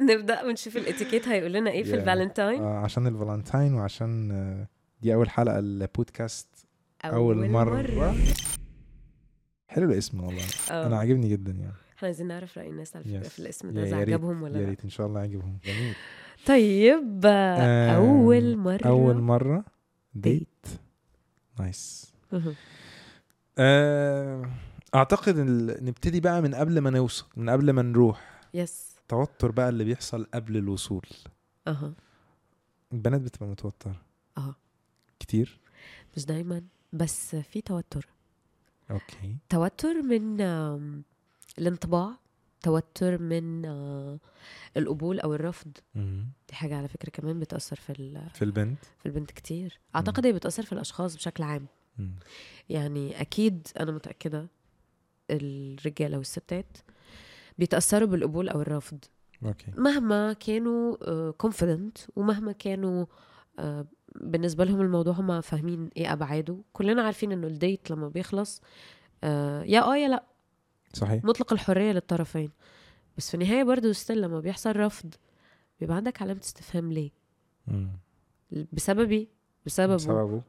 نبدا ونشوف الاتيكيت هيقول لنا ايه في Yeah. الفالنتاين آه عشان الفالنتاين وعشان آه، دي اول حلقه البودكاست اول مره, حلو الاسم والله آه. انا عاجبني جدا يعني احنا عايزين نعرف راي الناس على فكره Yes. في الاسم يا- ده يا اذا ريت- عجبهم ولا يا لا ريت ان شاء الله يعجبهم جميل طيب آه، آه، اول مره اول مره ديت ديت نايس مهم. آه، اعتقد ال- نبتدي بقى من قبل ما نوصل من قبل ما نروح يس التوتر بقى اللي بيحصل قبل الوصول اها البنات بتبقى متوتره اه كتير مش دايما بس في توتر اوكي توتر من آم، الانطباع توتر من آه، القبول او الرفض مم. دي حاجه على فكره كمان بتاثر في ال- في البنت في البنت كتير اعتقد هي بتاثر في الاشخاص بشكل عام مم. يعني اكيد انا متاكده الرجاله والستات بيتاثروا بالقبول او الرفض اوكي مهما كانوا كونفيدنت ومهما كانوا آه، بالنسبه لهم الموضوع هم فاهمين ايه ابعاده كلنا عارفين انه الديت لما بيخلص آه، يا اه يا لا صحيح مطلق الحريه للطرفين بس في النهايه برضه ستيل لما بيحصل رفض بيبقى عندك علامه استفهام ليه مم. بسببي بسببه سببه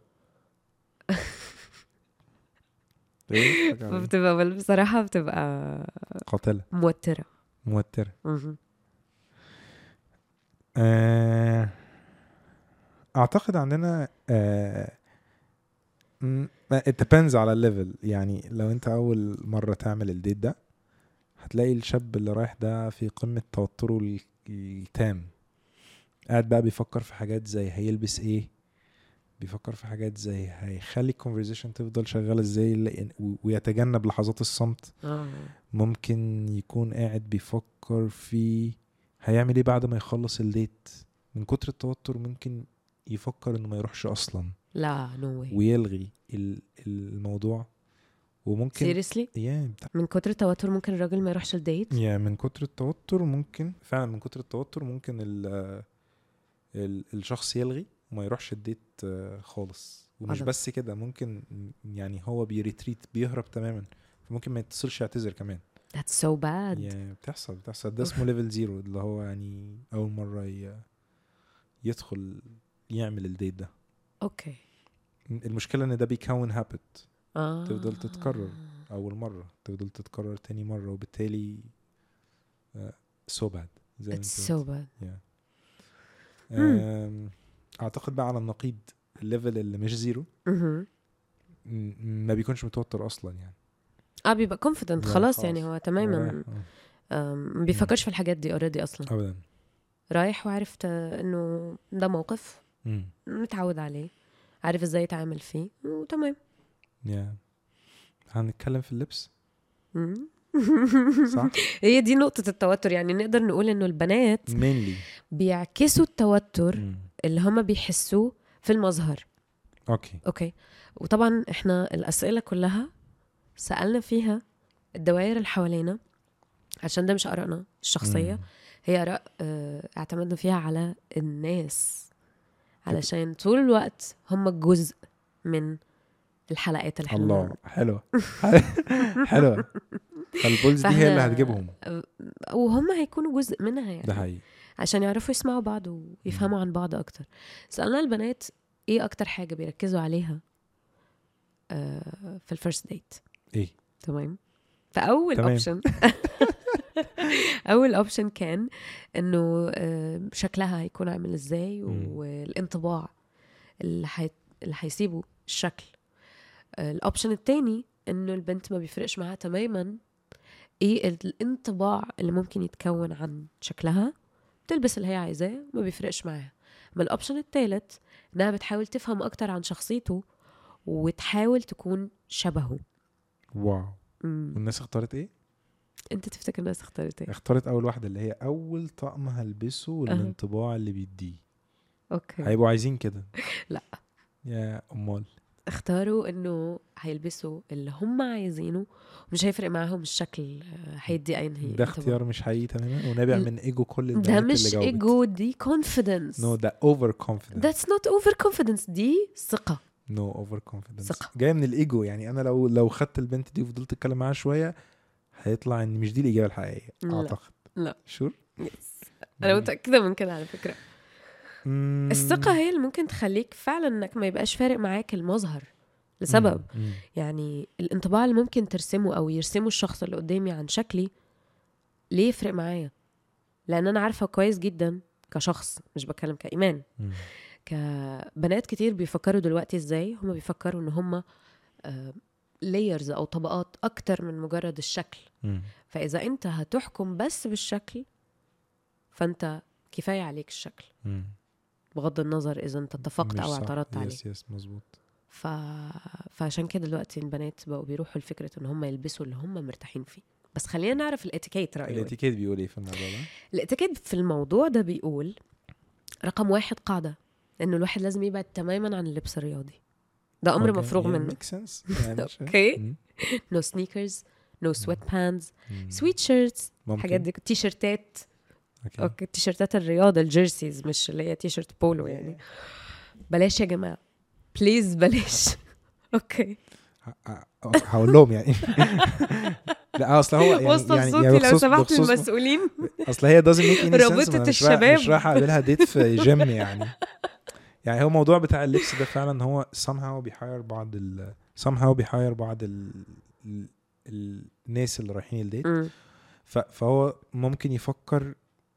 ايه حاجة عليه. فبتبقى بصراحه بتبقى قاتله موتره موتره مهم. آه، اعتقد عندنا آه، م- it depends على الليفل يعني لو انت اول مره تعمل الديت ده هتلاقي الشاب اللي رايح ده في قمه توتره ال- التام قاعد بقى بيفكر في حاجات زي هيلبس ايه بيفكر في حاجات زي هيخلي الكونفرزيشن تفضل شغاله ازاي لأن- و- ويتجنب لحظات الصمت اه ممكن يكون قاعد بيفكر في هيعمل ايه بعد ما يخلص الديت من كتر التوتر ممكن يفكر انه ما يروحش اصلا لا نو واي ويلغي ال- الموضوع وممكن سيريسلي يا من كتر التوتر ممكن الراجل ما يروحش الديت يا من كتر التوتر ممكن فعلا من كتر التوتر ممكن ال ال الشخص يلغي وما يروحش الديت آه، خالص ومش عظم. بس كده ممكن يعني هو بيريتريت بيهرب تماما فممكن ما يتصلش يعتذر كمان That's so bad يعني بتحصل بتحصل ده اسمه ليفل زيرو اللي هو يعني اول مره ي- يدخل يعمل الديت ده اوكي المشكله ان ده بيكون هابت اه تفضل تتكرر. اول مره تفضل تتكرر تاني مره وبالتالي سو باد زي ما It's انت so bad قلت. Yeah. أم، اعتقد بقى على النقيض الليفل اللي مش زيرو مهم. م- ما بيكونش متوتر اصلا يعني اه بيبقى confident لا، خلاص خلاص. يعني هو تماما رايح، آه، آم، ما بيفكرش في الحاجات دي اوريدي اصلا ابدا رايح وعرف ت- انه ده موقف مم. متعود عليه عارف ازاي يتعامل فيه وتمام يا هنتكلم في اللبس مم. صح هي دي نقطة التوتر يعني نقدر نقول انه البنات مينلي بيعكسوا التوتر اللي هما بيحسوه في المظهر اوكي اوكي وطبعا احنا الاسئله كلها سالنا فيها الدوائر اللي حوالينا عشان ده مش ارائنا الشخصيه مم. هي اراء آه، اعتمدنا فيها على الناس علشان طول الوقت هم جزء من الحلقات اللي احنا الله حلوه حلوه فالبولز دي هي اللي فإحنا- هتجيبهم وهم هيكونوا جزء منها يعني ده حقيقي عشان يعرفوا يسمعوا بعض ويفهموا عن بعض اكتر سالنا البنات ايه اكتر حاجه بيركزوا عليها آه، في الفيرست ديت ايه تمام فاول تمام. اوبشن اول اوبشن كان انه آه، شكلها هيكون عامل ازاي مم. والانطباع اللي حي... اللي هيسيبه الشكل آه، الاوبشن التاني انه البنت ما بيفرقش معاها تماما ايه الانطباع اللي ممكن يتكون عن شكلها تلبس اللي هي عايزاه ما بيفرقش معاها ما الاوبشن التالت انها بتحاول تفهم اكتر عن شخصيته وتحاول تكون شبهه واو مم. والناس اختارت ايه انت تفتكر الناس اختارت ايه اختارت اول واحده اللي هي اول طقم هلبسه والانطباع اللي بيديه اوكي هيبقوا عايزين كده لا. يا امال اختاروا انه هيلبسوا اللي هم عايزينه ومش هيفرق معاهم الشكل آه، هيدي انهي ده انطباع. اختيار مش حقيقي تماما ونابع ل- من ايجو كل ده البنات مش اللي جاوبت ايجو دي confidence نو ده اوفر كونفيدنس that's not over confidence دي ثقة نو اوفر كونفيدنس ثقة. جايه من الايجو يعني انا لو لو خدت البنت دي وفضلت اتكلم معاها شويه هيطلع ان مش دي الاجابه الحقيقيه لا. اعتقد لا. شور yes. انا متاكده من كده على فكره مم. الثقه هي اللي ممكن تخليك فعلا انك ما يبقاش فارق معاك المظهر لسبب مم. مم. يعني الانطباع اللي ممكن ترسمه او يرسمه الشخص اللي قدامي عن شكلي ليه يفرق معايا لان انا عارفه كويس جدا كشخص مش بتكلم كايمان مم. كبنات كتير بيفكروا دلوقتي ازاي هم بيفكروا ان هم لايرز او طبقات اكتر من مجرد الشكل مم. فاذا انت هتحكم بس بالشكل فانت كفايه عليك الشكل مم. بغض النظر اذا انت اتفقت مش او صح. اعترضت عليه يس يس مظبوط ف... فعشان كده دلوقتي البنات بقوا بيروحوا لفكره ان هم يلبسوا اللي هم مرتاحين فيه بس خلينا نعرف الاتيكيت رايه إيه. الاتيكيت بيقول ايه في الموضوع ده؟ الاتيكيت في الموضوع ده بيقول رقم واحد قاعده انه الواحد لازم يبعد تماما عن اللبس الرياضي ده امر أوكي. مفروغ Yeah, منه makes sense. يعني مش- أوكي. مم. نو سنيكرز نو سويت بانز مم. سويت شيرتس ممكن. حاجات دي تي شيرتات أوكي. اوكي تي شيرتات الرياضه الجيرسيز مش اللي هي تي شيرت بولو يعني بلاش يا جماعه بليز بلاش اوكي ه- ه- هقول لهم يعني لا اصل هو يعني وسط يعني صوتي يعني لو بخصوص سمحت بخصوص المسؤولين اصل هي doesn't make any sense رابطة ما أنا مش رايح- الشباب. مش رايح اقابلها ديت في جيم يعني يعني هو الموضوع بتاع اللبس ده فعلا هو somehow بيحير بعض ال somehow بيحير بعض ال ال الناس اللي رايحين الديت مم. ف- فهو ممكن يفكر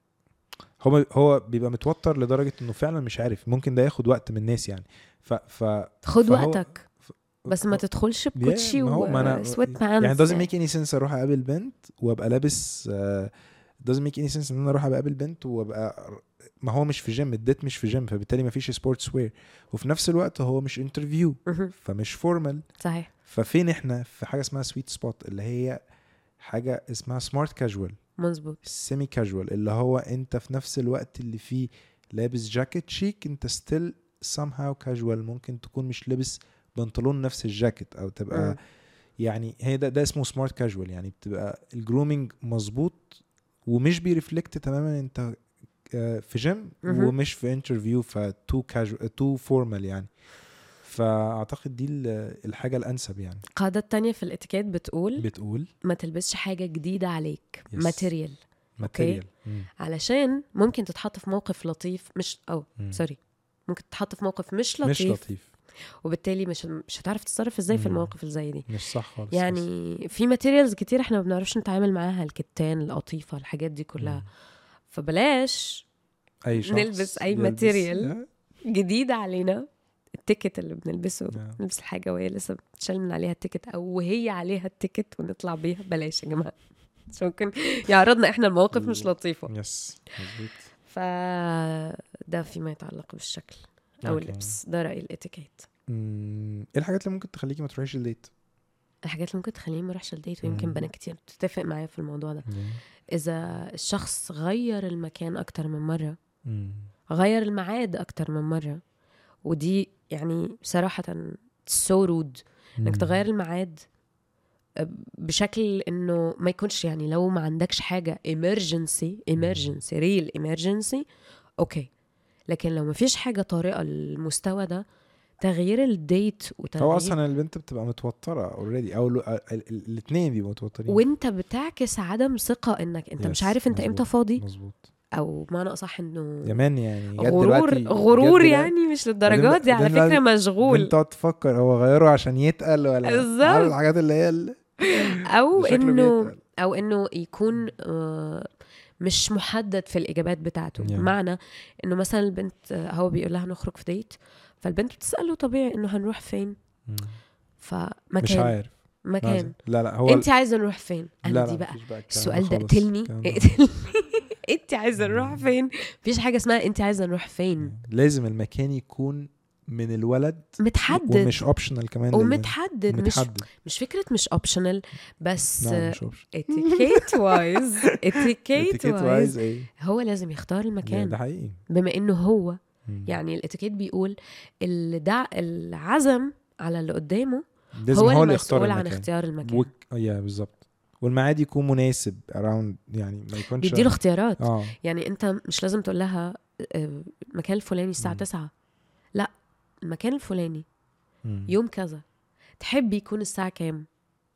هو هو بيبقى متوتر لدرجه انه فعلا مش عارف ممكن ده ياخد وقت من الناس يعني ف ف خد فهو- وقتك بس ما تدخلش بكوتشي ما هو- ما أنا- وسويت بانس يعني doesn't make any sense اروح اقابل بنت وابقى لابس آه، doesn't make any sense ان انا اروح ابقى اقابل بنت وابقى ما هو مش في جيم الديت مش في جيم فبالتالي ما فيش سبورتس وير وفي نفس الوقت هو مش انترفيو مهم. فمش فورمال صحيح ففين احنا في حاجه اسمها سويت سبوت اللي هي حاجه اسمها سمارت كاجوال مظبوط سيمي كاجوال اللي هو انت في نفس الوقت اللي فيه لابس جاكيت شيك انت ستيل somehow كاجوال ممكن تكون مش لابس بنطلون نفس الجاكيت او تبقى مم. يعني هي ده ده اسمه سمارت كاجوال يعني بتبقى الجرومينج مظبوط ومش بيرفلكت تماما انت آه، في جيم مهم. ومش في انترفيو فتو كاجوال تو فورمال يعني فاعتقد دي ال- الحاجه الانسب يعني القاعدة التانية في الاتيكيت بتقول بتقول ما تلبسش حاجة جديدة عليك Yes. ماتيريال ماتيريال علشان ممكن تتحط في موقف لطيف مش او مم. سوري ممكن تتحط في موقف مش لطيف, مش لطيف وبالتالي مش مش هتعرف تتصرف ازاي في مم. المواقف اللي زي دي مش صح خالص يعني في ماتيريالز كتير احنا ما بنعرفش نتعامل معاها الكتان القطيفه الحاجات دي كلها مم. فبلاش اي شخص نلبس أي يلبس- ماتيريال. جديد علينا التيكت اللي بنلبسه Yeah. نلبس الحاجه وهي لسه بتشال من عليها التيكت او وهي عليها التيكت ونطلع بيها بلاش يا جماعه مش ممكن يعرضنا احنا المواقف مش لطيفه يس مظبوط فده فيما يتعلق بالشكل او أوكي. اللبس ده راي الاتيكيت مم، ايه الحاجات اللي ممكن تخليكي ما تروحيش الديت الحاجات اللي ممكن تخليني ما اروحش الديت ويمكن مم. بنات كتير تتفق معايا في الموضوع ده اذا الشخص غير المكان اكتر من مره مم. غير الميعاد اكتر من مره ودي يعني صراحه سو رود انك مم. تغير الميعاد بشكل انه ما يكونش يعني لو ما عندكش حاجه emergency emergency real emergency اوكي لكن لو ما فيش حاجه طارئه للمستوى ده تغيير الديت وتغيير هو اصلا البنت بتبقى متوتره اوريدي او الاثنين بيبقوا متوترين وانت بتعكس عدم ثقه انك انت مش Yes، عارف انت مظبوط. امتى فاضي مظبوط او بمعنى اصح انه كمان يعني جت غرور دلوقتي- غرور جت دلوقتي يعني مش للدرجات دي على بعدين فكره بعد- مشغول البنت تقعد تفكر هو غيره عشان يتقل ولا بالظبط. عارف الحاجات اللي هي ال- او شكله انه بيتقل. او انه يكون آه، مش محدد في الاجابات بتاعته Yeah. بمعنى انه مثلا البنت آه، هو بيقول لها نخرج في ديت فالبنت بتساله طبيعي انه هنروح فين مم. فمكان مش عارف مكان لا لا هو انت عايزه نروح فين انا لا دي لا بقى مفيش بقى الكلام السؤال ده خالص. قتلني الكلام ده اقتلني انت عايزه نروح فين مفيش حاجه اسمها انت عايزه نروح فين لازم المكان يكون من الولد متحدد ومش اوبشنال كمان للبنت. ومتحدد مش متحدد مش فكره مش اوبشنال بس لا مش اوبشن اتيكيت وايز اتيكيت اتيكيت وايز وايز ايه هو لازم يختار يعني المكان ده حقيقي بما انه هو مم. يعني الاتيكيت بيقول اللي دع العزم على اللي قدامه لازم هو, هو اللي يختار المسؤول عن المكان اختيار المكان وك... يا بالظبط والميعاد يكون مناسب اراوند يعني ما يكونش بيديله اختيارات اه يعني انت مش لازم تقول لها آه، المكان الفلاني الساعه مم. 9 لا المكان الفلاني مم. يوم كذا تحبي يكون الساعه كام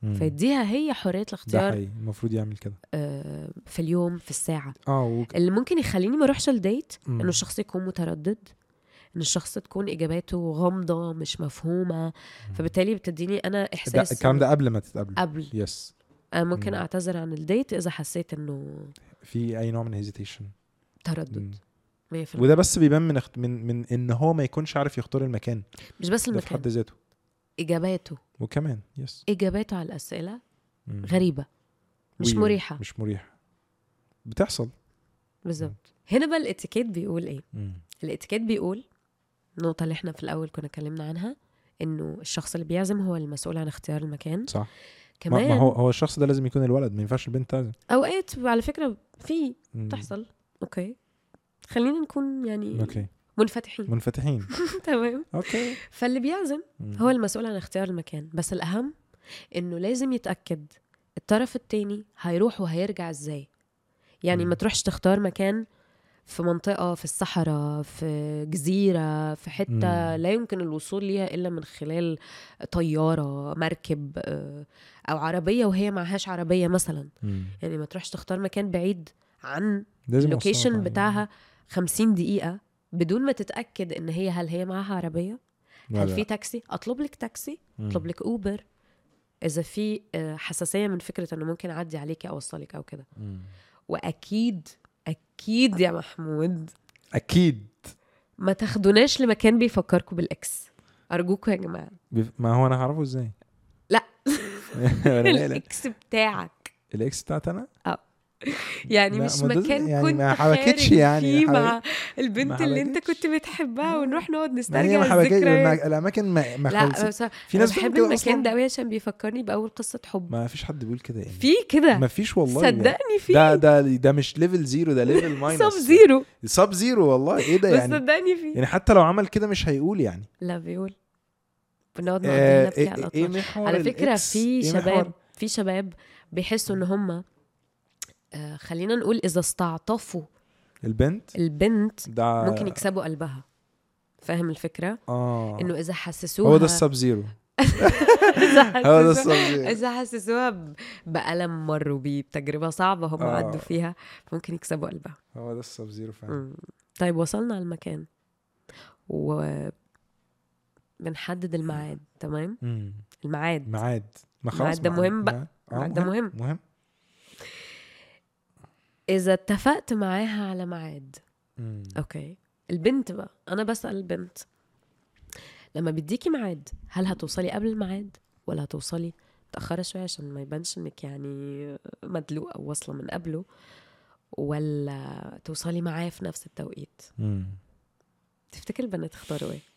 مم. فيديها هي حريه ده الاختيار حقيقي المفروض يعمل كده آه، في اليوم في الساعه اه وك... اللي ممكن يخليني ما اروحش الديت مم. انه الشخص يكون متردد ان الشخص تكون اجاباته غامضه مش مفهومه فبالتالي بتديني انا ده احساس الكلام ده قبل ما تتقابلوا قبل يس انا ممكن مم. اعتذر عن الديت اذا حسيت انه في اي نوع من هيزيتيشن تردد 100% وده بس بيبان من اخت... من من ان هو ما يكونش عارف يختار المكان مش بس ده في المكان حد ذاته اجاباته وكمان يس اجاباته على الاسئله مم. غريبه مش weird. مريحه مش مريحه بتحصل بالظبط هنا بقى الاتيكيت بيقول ايه مم. الاتيكيت بيقول النقطه اللي احنا في الاول كنا اتكلمنا عنها انه الشخص اللي بيعزم هو المسؤول عن اختيار المكان صح ما, كمان ما هو هو الشخص ده لازم يكون الولد ما ينفعش البنت تعزم اوقات على فكره في مم. تحصل اوكي خلينا نكون يعني اوكي منفتحين منفتحين تمام اوكي فاللي بيعزم مم. هو المسؤول عن اختيار المكان بس الأهم إنه لازم يتأكد الطرف التاني هيروح وهيرجع إزاي يعني مم. ما تروحش تختار مكان في منطقة في الصحراء في جزيرة في حتة مم. لا يمكن الوصول ليها إلا من خلال طيارة مركب آه، أو عربية وهي معهاش عربية مثلا مم. يعني ما تروحش تختار مكان بعيد عن لازم اللوكيشن يوصلك بتاعها 50 دقيقة بدون ما تتأكد إن هي هل هي معاها عربية ولا هل لا. في تاكسي اطلب لك تاكسي مم. اطلب لك اوبر اذا في آه، حساسيه من فكره انه ممكن اعدي عليكي اوصلك او كده مم. واكيد اكيد يا محمود اكيد ما تاخدوناش لمكان بيفكركم بالاكس ارجوكم يا جماعه بيف- ما هو انا هعرفه ازاي لا. أنا مالي. الاكس بتاعك الاكس بتاعت انا يعني لا، مش ما ده- مكان يعني كنت ما حبكتش خارج يعني، فيه ما مع البنت ما اللي انت حبكتش. كنت بتحبها ونروح نقعد ما هي نسترجع ما حبكتش الذكريات الم- الاماكن ما ما لا خلصت بس في ناس بحب بتبقى المكان أصلاً- ده قوي عشان بيفكرني باول قصه حب ما فيش حد بيقول كده يعني في كده ما فيش والله يعني. صدقني في ده ده ده مش ليفل زيرو ده ليفل ماينس سب زيرو سب زيرو والله ايه ده بس يعني صدقني في يعني حتى لو عمل كده مش هيقول يعني لا بيقول بنقعد نقضي آه، نبكي على ايه إيه الأطلال. محور على فكرة الإكس؟ في إيه شباب محور؟ في شباب بيحسوا ان هم آه خلينا نقول اذا استعطفوا البنت البنت ده ممكن يكسبوا قلبها فاهم الفكرة؟ اه انه اذا حسسوها هو ده السب زيرو إذا هو ده حسسوها- السب زيرو اذا حسسوها ب- بألم مروا بيه بتجربة صعبة هم آه. عدوا فيها ممكن يكسبوا قلبها هو ده السب زيرو فعلا مم. طيب وصلنا على المكان و بنحدد الميعاد تمام مم. الميعاد ميعاد ما الميعاد خلاص ده مع- مهم بقى. ميعاد. آه، الميعاد ده مهم. مهم اذا اتفقت معاها على ميعاد مم. اوكي البنت بقى انا بسال البنت لما بيديكي ميعاد هل هتوصلي قبل الميعاد ولا هتوصلي متاخره شويه عشان ما يبانش انك يعني مدلوقه واصله من قبله ولا توصلي معاه في نفس التوقيت مم. تفتكر البنات اختاروا ايه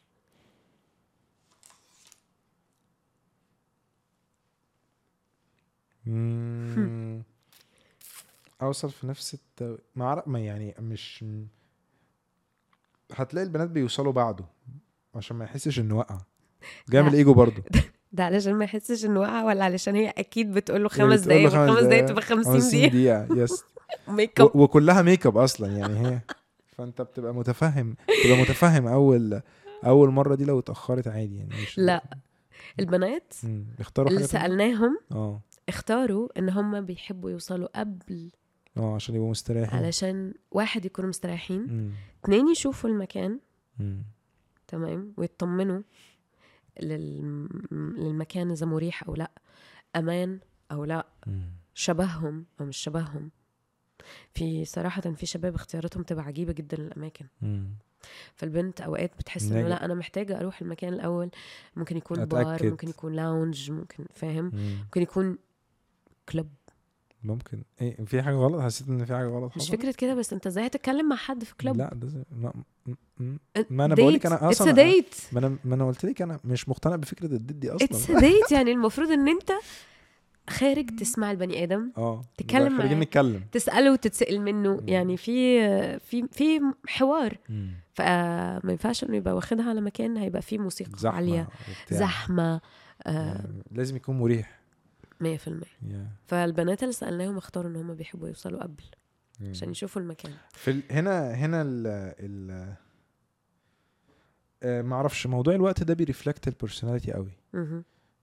مم. اوصل في نفس التو... ما أعرف- ما يعني مش هتلاقي البنات بيوصلوا بعده عشان ما يحسش انه وقع جاي من لا. الايجو برضه ده علشان ما يحسش انه وقع ولا علشان هي اكيد بتقول له هي خمس بتقول له دقايق خمس خمس دقايق دقايق، تبقى 50 50 دقيقه دقيقة يس ميك اب و- وكلها ميك اب اصلا يعني هي فانت بتبقى متفهم تبقى متفهم اول اول مرة دي لو اتأخرت عادي يعني مش لا البنات مم. اختاروا اللي حاجة تانية؟ سالناهم اه اختاروا ان هم بيحبوا يوصلوا قبل اه عشان يبقوا مستريحين علشان واحد يكونوا مستريحين مم. اتنين يشوفوا المكان مم. تمام ويطمنوا لل... للمكان اذا مريح او لا امان او لا مم. شبههم او مش شبههم في صراحة في شباب اختياراتهم تبقى عجيبة جدا للأماكن مم. فالبنت أوقات بتحس إنه ناجح. لا أنا محتاجة أروح المكان الأول ممكن يكون بار أتأكد. ممكن يكون لاونج ممكن فاهم مم. ممكن يكون كلوب ممكن ايه في حاجة غلط حسيت ان في حاجة غلط مش حصلت؟ فكرة كده بس أنت إزاي هتتكلم مع حد في كلوب لا ده زي... ما... م- م- ما أنا بقولك أنا اتس أصلاً- ديت ما انا ما انا قلت لك انا مش مقتنع بفكره الديت دي اتس اصلا ديت يعني المفروض ان انت خارج تسمع البني ادم اه تتكلم خارجين معاه. نتكلم تساله وتتسال منه مم. يعني في في في حوار مم. فما ينفعش انه يبقى واخدها على مكان هيبقى فيه موسيقى زحمه عاليه وبتاع. زحمه آه يعني لازم يكون مريح 100% yeah. فالبنات اللي سالناهم اختاروا ان هم بيحبوا يوصلوا قبل مم. عشان يشوفوا المكان في ال... هنا هنا ال ال آه، ما اعرفش موضوع الوقت ده بيرفلكت البرسوناليتي قوي مهم.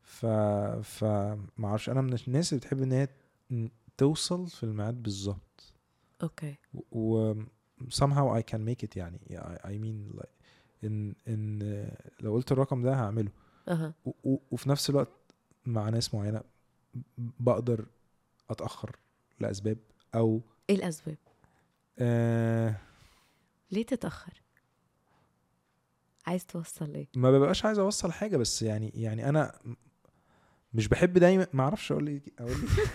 ف ف ما اعرفش انا من الناس اللي بتحب ان هي ن- توصل في الميعاد بالظبط اوكي و somehow I can make it يعني I, I mean like ان ان لو قلت الرقم ده هعمله اها و- و- وفي نفس الوقت مع ناس معينه بقدر اتاخر لاسباب او ايه الاسباب آه ليه تتاخر عايز توصل ايه ما ببقاش عايز اوصل حاجه بس يعني يعني انا م- مش بحب دايما ما اعرفش اقول ايه اقول إيه.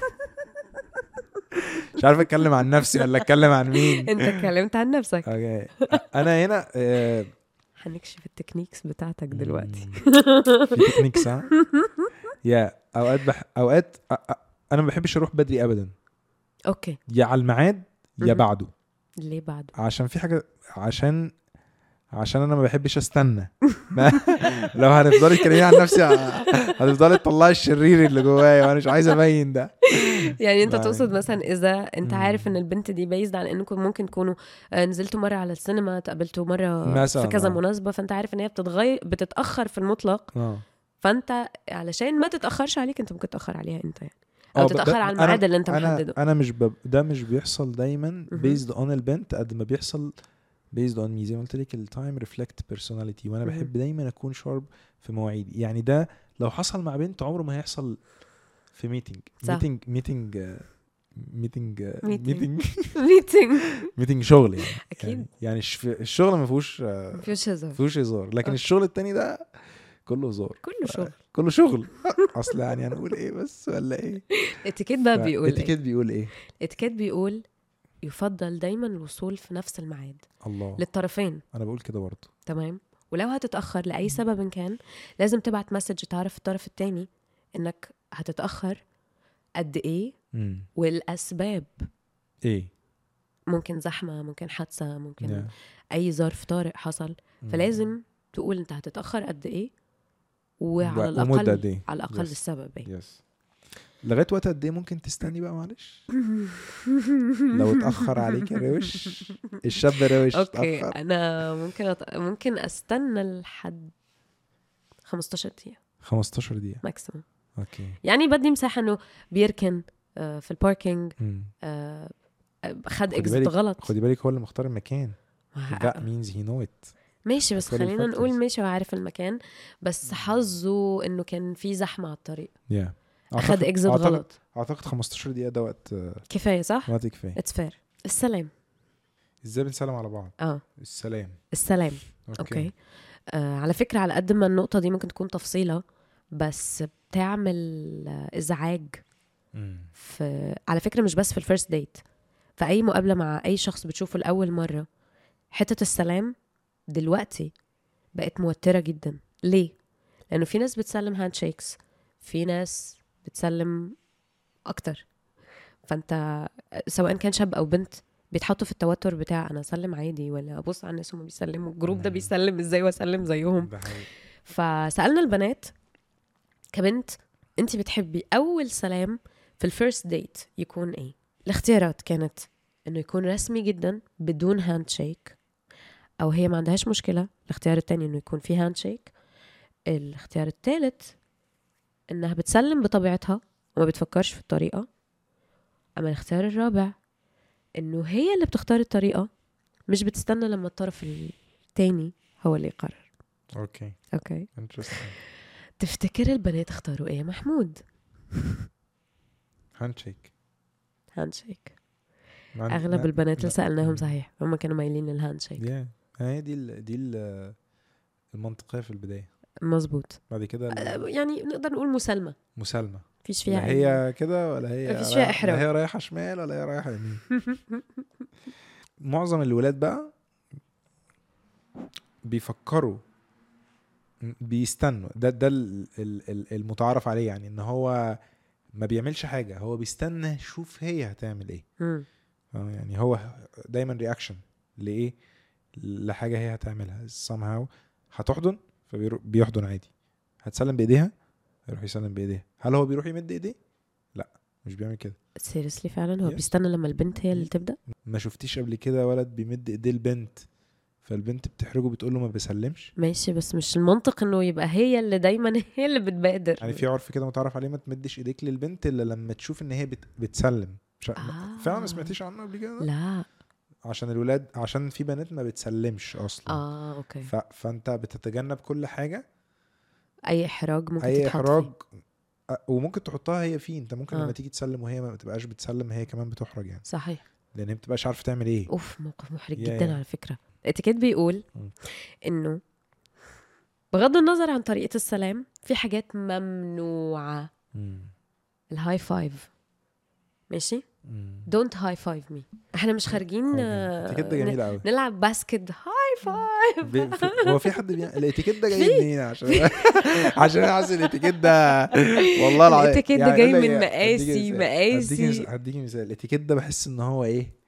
مش عارف اتكلم عن نفسي ولا اتكلم عن مين انت اتكلمت عن نفسك اوكي انا هنا آه، هنكشف التكنيكس بتاعتك دلوقتي مم. في تكنيكس ها يا اوقات بح... اوقات أ... أ... انا ما بحبش اروح بدري ابدا اوكي يا على الميعاد يا مهم. بعده ليه بعده عشان في حاجه عشان عشان انا ما بحبش استنى ما- لو هنفضلي تكلميني عن نفسي ه- هتفضلي تطلعي الشرير اللي جوايا وانا مش عايز ابين ده يعني انت ما- تقصد مثلا اذا انت مم. عارف ان البنت دي بيزد على انكم ممكن تكونوا آه، نزلتوا مره على السينما تقابلتوا مره مثلاً، في كذا آه. مناسبه فانت عارف ان هي بتتغير بتتاخر في المطلق اه فانت علشان ما تتاخرش عليك انت ممكن تتاخر عليها انت يعني آه، او ب- تتاخر ب- على أنا- الميعاد اللي انت انا محدده انا مش ب... ده مش بيحصل دايما مهم. بيزد اون البنت قد ما بيحصل بيزد اون مي زي ما قلت لك التايم ريفلكت بيرسوناليتي وانا مهم. بحب دايما اكون شارب في مواعيدي يعني ده لو حصل مع بنت عمره ما هيحصل في ميتنج صح. ميتنج ميتنج ميتنج Meeting. ميتنج ميتنج ميتنج شغل يعني اكيد يعني, يعني الش- الشغل ما فيهوش آه، مفيش هزار ما فيهوش هزار لكن أوكي. الشغل التاني ده كله هزار كله شغل كله شغل اصل يعني هنقول ايه بس ولا ايه اتيكيت بقى بيقول ايه اتيكيت بيقول ايه اتيكيت بيقول يفضل دايما الوصول في نفس الميعاد الله للطرفين انا بقول كده برضه تمام ولو هتتاخر لاي سبب كان لازم تبعت مسج تعرف الطرف التاني انك هتتاخر قد ايه امم والاسباب ايه ممكن زحمه ممكن حادثه ممكن Yeah. اي ظرف طارئ حصل مم. فلازم تقول انت هتتاخر قد ايه وعلى ومدة الاقل قد ايه على الاقل Yes. السبب ايه يس لغايه وقت قد ايه ممكن تستني بقى معلش لو اتاخر عليك يا روش الشاب روش اوكي اتاخر انا ممكن أط... ممكن استنى لحد 15 دقيقه 15 دقيقه ماكسيموم اوكي يعني بدي مساحه انه بيركن آه، في الباركينج مم. آه، آه، خد خدي اكزت بالك- غلط خدي بالك هو اللي مختار المكان ما- that means he know it ماشي بس That's what he خلينا نقول factors. ماشي هو عارف المكان بس حظه انه كان في زحمه على الطريق yeah خد اكزت أعتقد- غلط اعتقد 15 دقيقه ده وقت آه، كفايه صح؟ وقت كفايه اتس فير السلام ازاي بنسلم على بعض اه السلام السلام اوكي آه على فكره على قد ما النقطه دي ممكن تكون تفصيله بس بتعمل آه، ازعاج مم. في على فكره مش بس في الفيرست ديت في اي مقابله مع اي شخص بتشوفه لاول مره حته السلام دلوقتي بقت موتره جدا ليه لانه في ناس بتسلم هاند شيكس في ناس بتسلم اكتر فانت سواء كان شاب او بنت بيتحطوا في التوتر بتاع انا اسلم عادي ولا ابص على الناس هم بيسلموا الجروب ده مم. بيسلم ازاي واسلم زيهم ده حقيقي فسالنا البنات كبنت انت بتحبي اول سلام في الفيرست ديت يكون ايه الاختيارات كانت انه يكون رسمي جدا بدون هاند شيك او هي ما عندهاش مشكله الاختيار التاني انه يكون في هاند شيك الاختيار الثالث انها بتسلم بطبيعتها وما بتفكرش في الطريقه اما الاختيار الرابع انه هي اللي بتختار الطريقه مش بتستنى لما الطرف التاني هو اللي يقرر اوكي اوكي interesting تفتكر البنات اختاروا ايه يا محمود هاند شيك هاند شيك اغلب البنات اللي سالناهم صحيح هم كانوا مايلين للهاند شيك يا هي دي ال دي ال المنطقيه في البدايه مظبوط بعد كده آه، ال- يعني نقدر نقول مسالمه مسالمه مفيش لا فيها أي- هي كده ولا هي مفيش فيها رايحة- إحراج. لا هي رايحه شمال ولا هي رايحه يمين معظم الولاد بقى بيفكروا بيستنوا ده ده ال- ال- ال- المتعارف عليه يعني ان هو ما بيعملش حاجه هو بيستنى يشوف هي هتعمل ايه مم. اه يعني هو دايما رياكشن لايه لحاجه هي هتعملها somehow هتحضن فبيحضن عادي هتسلم بايديها يروح يسلم بايديها هل هو بيروح يمد ايديه لا مش بيعمل كده سيريسلي فعلا هو Yes. بيستنى لما البنت هي اللي تبدا ما شفتيش قبل كده ولد بيمد ايديه البنت فالبنت بتحرجه بتقول له ما بيسلمش ماشي بس مش المنطق انه يبقى هي اللي دايما هي اللي بتبادر يعني في عرف كده متعرف عليه ما تمدش ايديك للبنت الا لما تشوف ان هي بت... بتسلم مش... آه. فعلا ما سمعتيش عنه قبل كده لا عشان الولاد عشان في بنات ما بتسلمش اصلا اه اوكي ف... فانت بتتجنب كل حاجه اي احراج ممكن اي تتحط احراج فيه. أ- وممكن تحطها هي فيه انت ممكن آه. لما تيجي تسلم وهي ما بتبقاش بتسلم هي كمان بتحرج يعني صحيح لان هي ما بتبقاش عارفه تعمل ايه اوف موقف محرج يا- جدا يا. على فكره الاتيكيت بيقول مم. انه بغض النظر عن طريقه السلام في حاجات ممنوعه مم. الهاي فايف ماشي مم. دونت هاي فايف مي احنا مش خارجين أوكي. آه، الاتيكيت ده جميل قوي نلعب باسكت هاي فايف بي- في- هو في حد بيعمل الاتيكيت ده جاي منين عشان عشان انا حاسس الاتيكيت ده والله العظيم الاتيكيت ده يعني جاي أقول لك من إيه، مقاسي- هديكي مثال. مقاسي. هديكي مثال- هديكي مثال الاتيكيت ده بحس ان هو ايه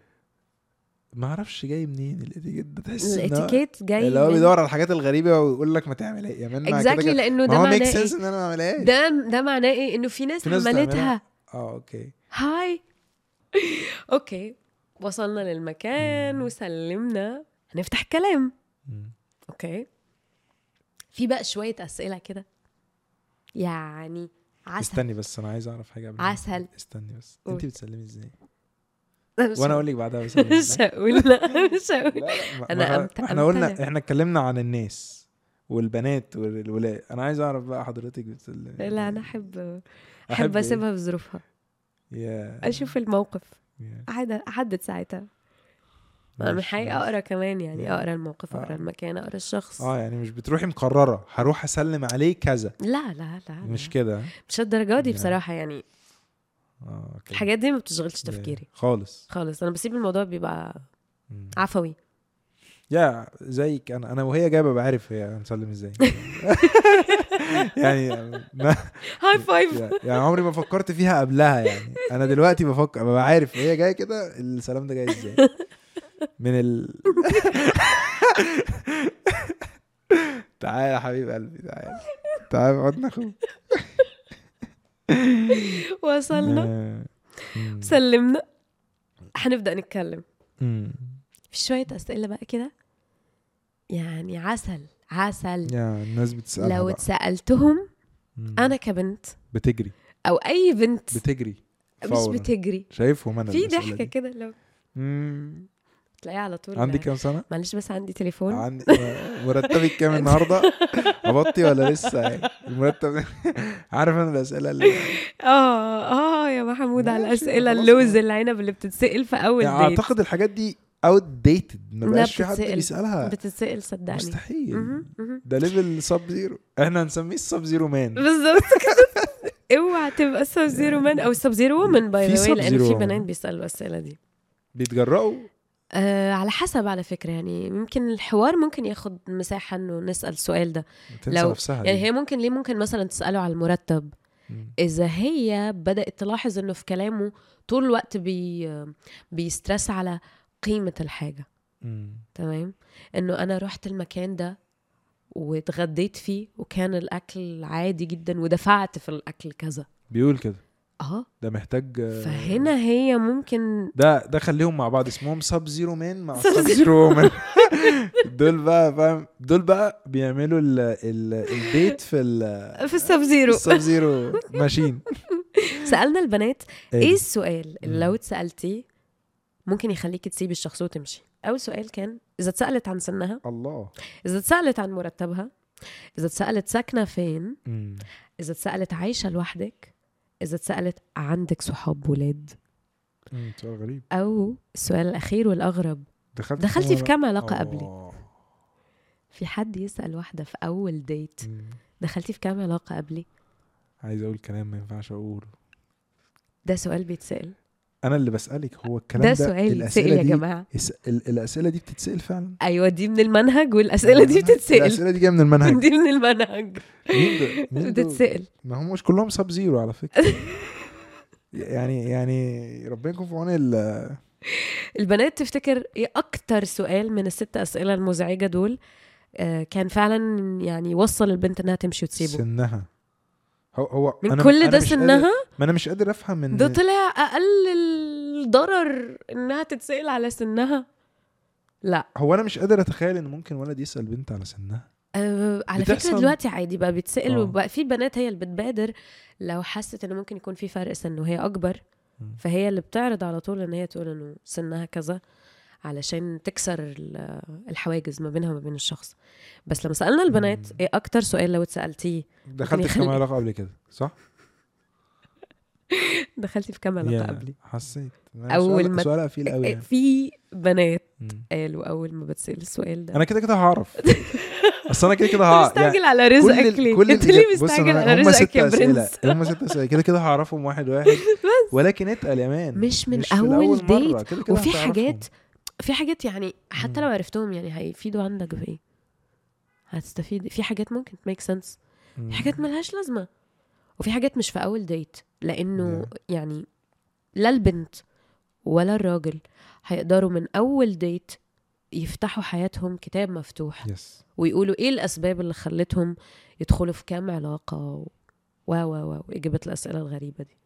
ما اعرفش جاي منين الاتيكيت ده تحس ان هو الاتيكيت جاي اللي هو من- بيدور على الحاجات الغريبه ويقول لك ما تعمل ايه يا مان ما كده اكزاكتلي كده- لانه ما ده هو ميك معناه سنس ايه ان انا ما اعملهاش ده ده معناه ايه انه في ناس في ناس عملتها بتعملها. اه اوكي هاي اوكي وصلنا للمكان مم. وسلمنا هنفتح كلام مم. اوكي في بقى شويه اسئله كده يعني عسل استني بس انا عايز اعرف حاجه قبل ما- عسل. استني بس قول. انت بتسلمي ازاي مش وانا اقول لك بعدها بسلمي مش ازاي هقول لا مش هقول لا لا ما- أنا ما- أمت- احنا قلنا أمتنع. احنا اتكلمنا عن الناس والبنات والولاد انا عايز اعرف بقى حضرتك بتسلمي لا انا احب احب أحب إيه؟ اسيبها بظروفها يا اشوف الموقف يا. أحد- احدد ساعتها انا من ماشي، حقيقة ماشي. اقرا كمان يعني يعني. اقرا الموقف اقرا آه. المكان اقرا الشخص اه يعني مش بتروحي مقرره هروح اسلم عليه كذا لا لا لا مش لا. كده مش الدرجة دي يعني. بصراحة يعني اه اوكي الحاجات دي ما بتشغلش يا. تفكيري خالص خالص انا بسيب الموضوع بيبقى مم. عفوي يا زيك انا انا وهي جايه ببقى عارف هي هنسلم ازاي يعني ما هاي فايف يعني عمري ما فكرت فيها قبلها يعني انا دلوقتي بفكر ببقى عارف هي جايه كده السلام ده جاي ازاي من ال تعالى يا حبيب قلبي تعالى تعالى اقعد ناخد وصلنا آه. مم. سلمنا هنبدأ نتكلم مم. في شوية أسئلة بقى كده يعني عسل عسل يا الناس بتسألها لو بقى. اتسألتهم مم. أنا كبنت بتجري أو أي بنت بتجري مش فورا. بتجري شايفهم انا في الأسئلة ضحكة دي. كده لو مم. تلاقيها على طول عندي كام سنة؟ معلش بس عندي تليفون عندي مرتبك كام النهارده؟ قبضتي ولا لسه؟ المرتب عارف انا الاسئله اللي اه اه يا محمود على ماشي، الأسئلة خلاص اللوز بقى. العنب اللي بتتسأل في أول يعني ديت اعتقد الحاجات دي اوت ديتد ما لا، بقاش في حد بتتسأل. بيسالها بتتسأل صدقني مستحيل مهم، مهم. ده ليفل سب زيرو احنا هنسميه السب زيرو مان بالظبط كده اوعى تبقى سب زيرو مان او سب زيرو وومن باي في ذا واي sub لان zero في woman. بنات بيسالوا الاسئله دي بيتجرأوا آه على حسب على فكره يعني ممكن الحوار ممكن ياخد مساحه انه نسال السؤال ده تنسى لو- نفسها يعني دي. هي ممكن ليه ممكن مثلا تساله على المرتب مم. اذا هي بدات تلاحظ انه في كلامه طول الوقت بي بيسترس على قيمه الحاجه مم. تمام انه انا رحت المكان ده واتغديت فيه وكان الاكل عادي جدا ودفعت في الاكل كذا بيقول كده اه ده محتاج آه، فهنا هي ممكن ده ده خليهم مع بعض اسمهم سب زيرو مان مع Sub سب zero. زيرو مان دول بقى فاهم دول بقى بيعملوا ال ال الديت في ال في السب زيرو السب زيرو ماشين سالنا البنات ايه إيه؟ السؤال اللي مم. لو اتسالتيه ممكن يخليكي تسيبي الشخص وتمشي اول سؤال كان اذا اتسالت عن سنها الله اذا اتسالت عن مرتبها اذا اتسالت ساكنه فين مم. اذا اتسالت عايشه لوحدك اذا اتسالت عندك صحاب ولاد مم، سؤال غريب او السؤال الاخير والاغرب دخلت دخلتي في كام علاقه الله. قبلي في حد يسال واحده في اول ديت مم. دخلتي في كام علاقه قبلي عايز اقول كلام ما ينفعش اقوله ده سؤال بيتسال انا اللي بسالك هو الكلام ده ده سؤال يتسال الاسئله يا دي جماعه الس- ال- الاسئله دي بتتسال فعلا ايوه دي من المنهج والاسئله دي بتتسال الاسئله دي جايه من المنهج دي من المنهج مين ده مين دول؟ بتتسال ما هم مش كلهم سب زيرو على فكره يعني يعني ربنا يكون في عون ال- البنات تفتكر ايه اكتر سؤال من الست اسئله المزعجه دول آه، كان فعلا يعني يوصل البنت انها تمشي وتسيبه سنها هو هو من أنا كل أنا ده مش قادر- سنها ما انا مش قادر افهم ان ده طلع اقل الضرر انها تتسال على سنها لا هو انا مش قادر اتخيل ان ممكن ولد يسال بنت على سنها أه على فكره بتحصل؟ دلوقتي عادي بقى بيتسال آه. وبقى في بنات هي اللي بتبادر لو حست انه ممكن يكون في فرق سن وهي اكبر مم. فهي اللي بتعرض على طول ان هي تقول انه سنها كذا علشان تكسر ال- الحواجز ما بينها وما بين الشخص بس لما سالنا البنات مم. ايه اكتر سؤال لو اتسالتيه دخلت في يخلي- كام علاقه قبل كده صح؟ دخلتي في كام علاقه يا، قبلي حسيت أول سؤال ما- سؤال قفيل قوي إيه، يعني. في بنات مم. قالوا اول ما بتسال السؤال ده انا كده كده هعرف اصل انا كده كده هعرف مستعجل على رزقك ال- ليه؟ انت الإجابة- ليه بص مستعجل أنا- على هم رزقك ست يا أسئلة. برنس؟ هم ست اسئله كده كده هعرفهم واحد واحد ولكن اتقل يا مان مش من في أول الأول مرة، ديت، كده كده وفي هتعرفهم. حاجات في حاجات يعني حتى مم. لو عرفتهم يعني هيفيدوا عندك بايه هتستفيد في حاجات ممكن تميك سنس مم. في حاجات ملهاش لازمه وفي حاجات مش في اول ديت لانه Yeah. يعني لا البنت ولا الراجل هيقدروا من اول ديت يفتحوا حياتهم كتاب مفتوح يس ويقولوا ايه الاسباب اللي خلتهم يدخلوا في كام علاقه و و و و واجابه الاسئله الغريبه دي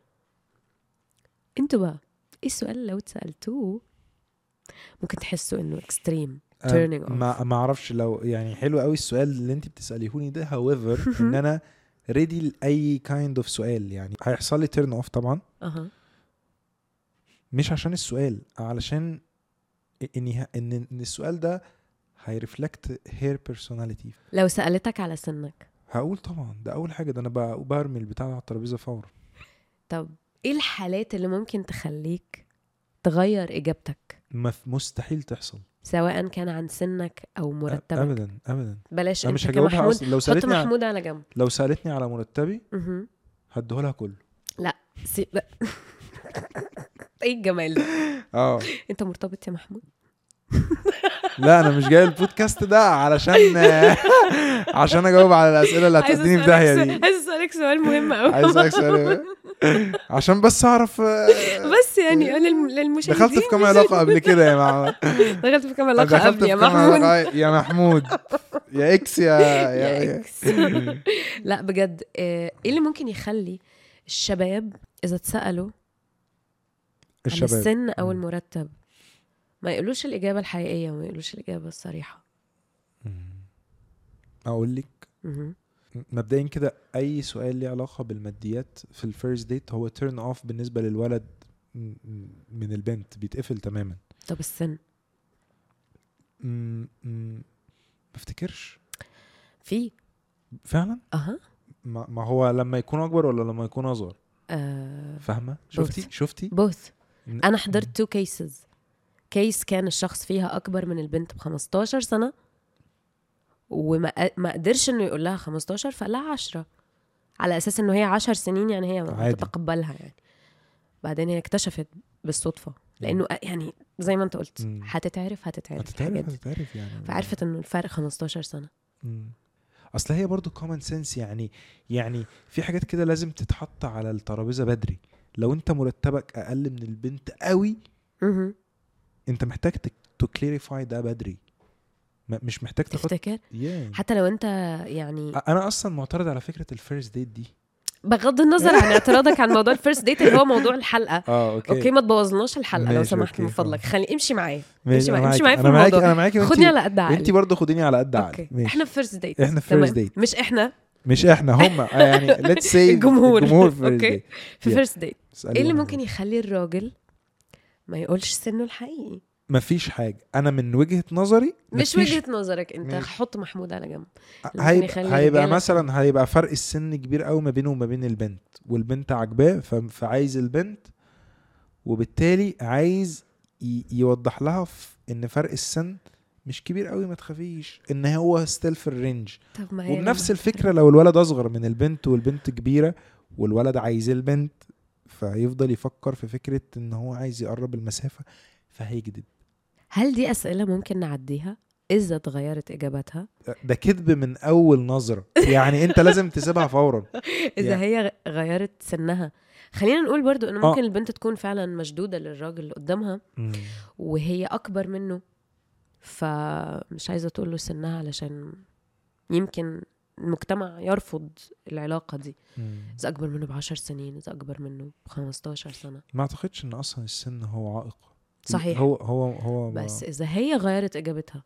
انتوا بقى ايه السؤال لو اتسالتوه ممكن تحسوا انه اكستريم أم، turning off. ما ما اعرفش لو يعني حلو قوي السؤال اللي انت بتساليهوني ده however ان انا ريدي لاي كايند اوف سؤال يعني هيحصل لي تيرن اوف طبعا اها مش عشان السؤال علشان اني ه- ان ان السؤال ده هيرفلكت هير بيرسوناليتي لو سالتك على سنك هقول طبعا ده اول حاجه ده انا ب- برمي البتاع على الترابيزه فورا طب ايه الحالات اللي ممكن تخليك تغير اجابتك مف- مستحيل تحصل سواء كان عن سنك او مرتبك ابدا ابدا بلاش انا انت مش هجاوبها كمحمود اصلا لو حط سالتني على محمود على جنب لو سالتني على مرتبي مهم. هديهولها كله سي... ايه الجمال ده اه انت مرتبط يا محمود لا انا مش جاي البودكاست ده علشان عشان اجاوب على الاسئله اللي عايزة هتديني في أسألك داهيه سؤال- دي عايز اسالك سؤال مهم قوي عايز اسالك سؤال عشان بس اعرف آه، بس يعني للم- للمشاهدين دخلت في كام علاقه قبل كده يا معلم دخلت في كام علاقه دخلت قبل في يا كام محمود علاقة- يا محمود يا اكس يا يا يا إكس. لا بجد آه، ايه اللي ممكن يخلي الشباب اذا اتسالوا عن الشباب السن او مم. المرتب ما يقولوش الاجابه الحقيقيه وما يقولوش الاجابه الصريحه مم. اقول لك مهم. مبدئيا كده اي سؤال ليه علاقه بالماديات في الفيرست ديت هو تيرن اوف بالنسبه للولد م- م- من البنت بيتقفل تماما طب السن م- م- ما افتكرش في فعلا اها ما ما هو لما يكون اكبر ولا لما يكون اصغر آه فاهمه شفتي شفتي بوث إن- انا حضرت تو كيسز كيس كان الشخص فيها اكبر من البنت ب 15 سنه وما ما قدرش انه يقول لها 15 فقال لها 10 على اساس انه هي 10 سنين يعني هي عادي. تتقبلها يعني بعدين هي اكتشفت بالصدفه لانه يعني زي ما انت قلت مم. هتتعرف هتتعرف هتتعرف الحاجات دي. هتتعرف يعني فعرفت انه الفرق 15 سنه مم. اصل هي برضو كومن سنس يعني يعني في حاجات كده لازم تتحط على الترابيزه بدري لو انت مرتبك اقل من البنت قوي مهم. انت محتاج تو كليريفاي ده بدري ما- مش محتاج تاخد تفتكر yeah. حتى لو انت يعني انا اصلا معترض على فكره الفيرست ديت دي بغض النظر عن اعتراضك عن موضوع الفيرست ديت اللي هو موضوع الحلقه اه اوكي اوكي ما تبوظلناش الحلقه لو ماشي، سمحت أوكي، من فضلك خلاص. خلي امشي معايا ماشي معايا- انا امشي معاكي معايا في انا معاكي الموضوع. انا معاكي خدني وانتي على قد عقلي انتي برضه خديني على قد اوكي عقلي ماشي. احنا في فيرست ديت إحنا في first date. مش احنا مش احنا هم آه يعني ليتس سي الجمهور. الجمهور في أوكي. في Yeah. فيرست ديت اسألي ايه اللي وأنا ممكن يخلي الراجل ما يقولش سنه الحقيقي مفيش حاجه انا من وجهه نظري مش مفيش- وجهه نظرك انت ماشي. حط محمود على جنب ممكن هيبقى, يخلي هيبقى الرجالة- مثلا هيبقى فرق السن كبير قوي ما بينه وما بين البنت والبنت عاجباه ف- فعايز البنت وبالتالي عايز ي- يوضح لها ف- ان فرق السن مش كبير قوي ما تخافيش ان هو ستيل في الرينج طب ما هي وبنفس لما- الفكره لو الولد اصغر من البنت والبنت كبيره والولد عايز البنت فيفضل يفكر في فكره ان هو عايز يقرب المسافه فهيكذب هل دي اسئله ممكن نعديها اذا اتغيرت اجاباتها ده كذب من اول نظره يعني انت لازم تسيبها فورا اذا يعني- هي غ- غيرت سنها خلينا نقول برضو انه آه. ممكن البنت تكون فعلا مشدوده للراجل اللي قدامها وهي اكبر منه فمش عايزه تقول له سنها علشان يمكن المجتمع يرفض العلاقه دي اذا اكبر منه بعشر سنين اذا اكبر منه ب 15 سنه ما اعتقدش ان اصلا السن هو عائق صحيح هو هو هو بس اذا هي غيرت اجابتها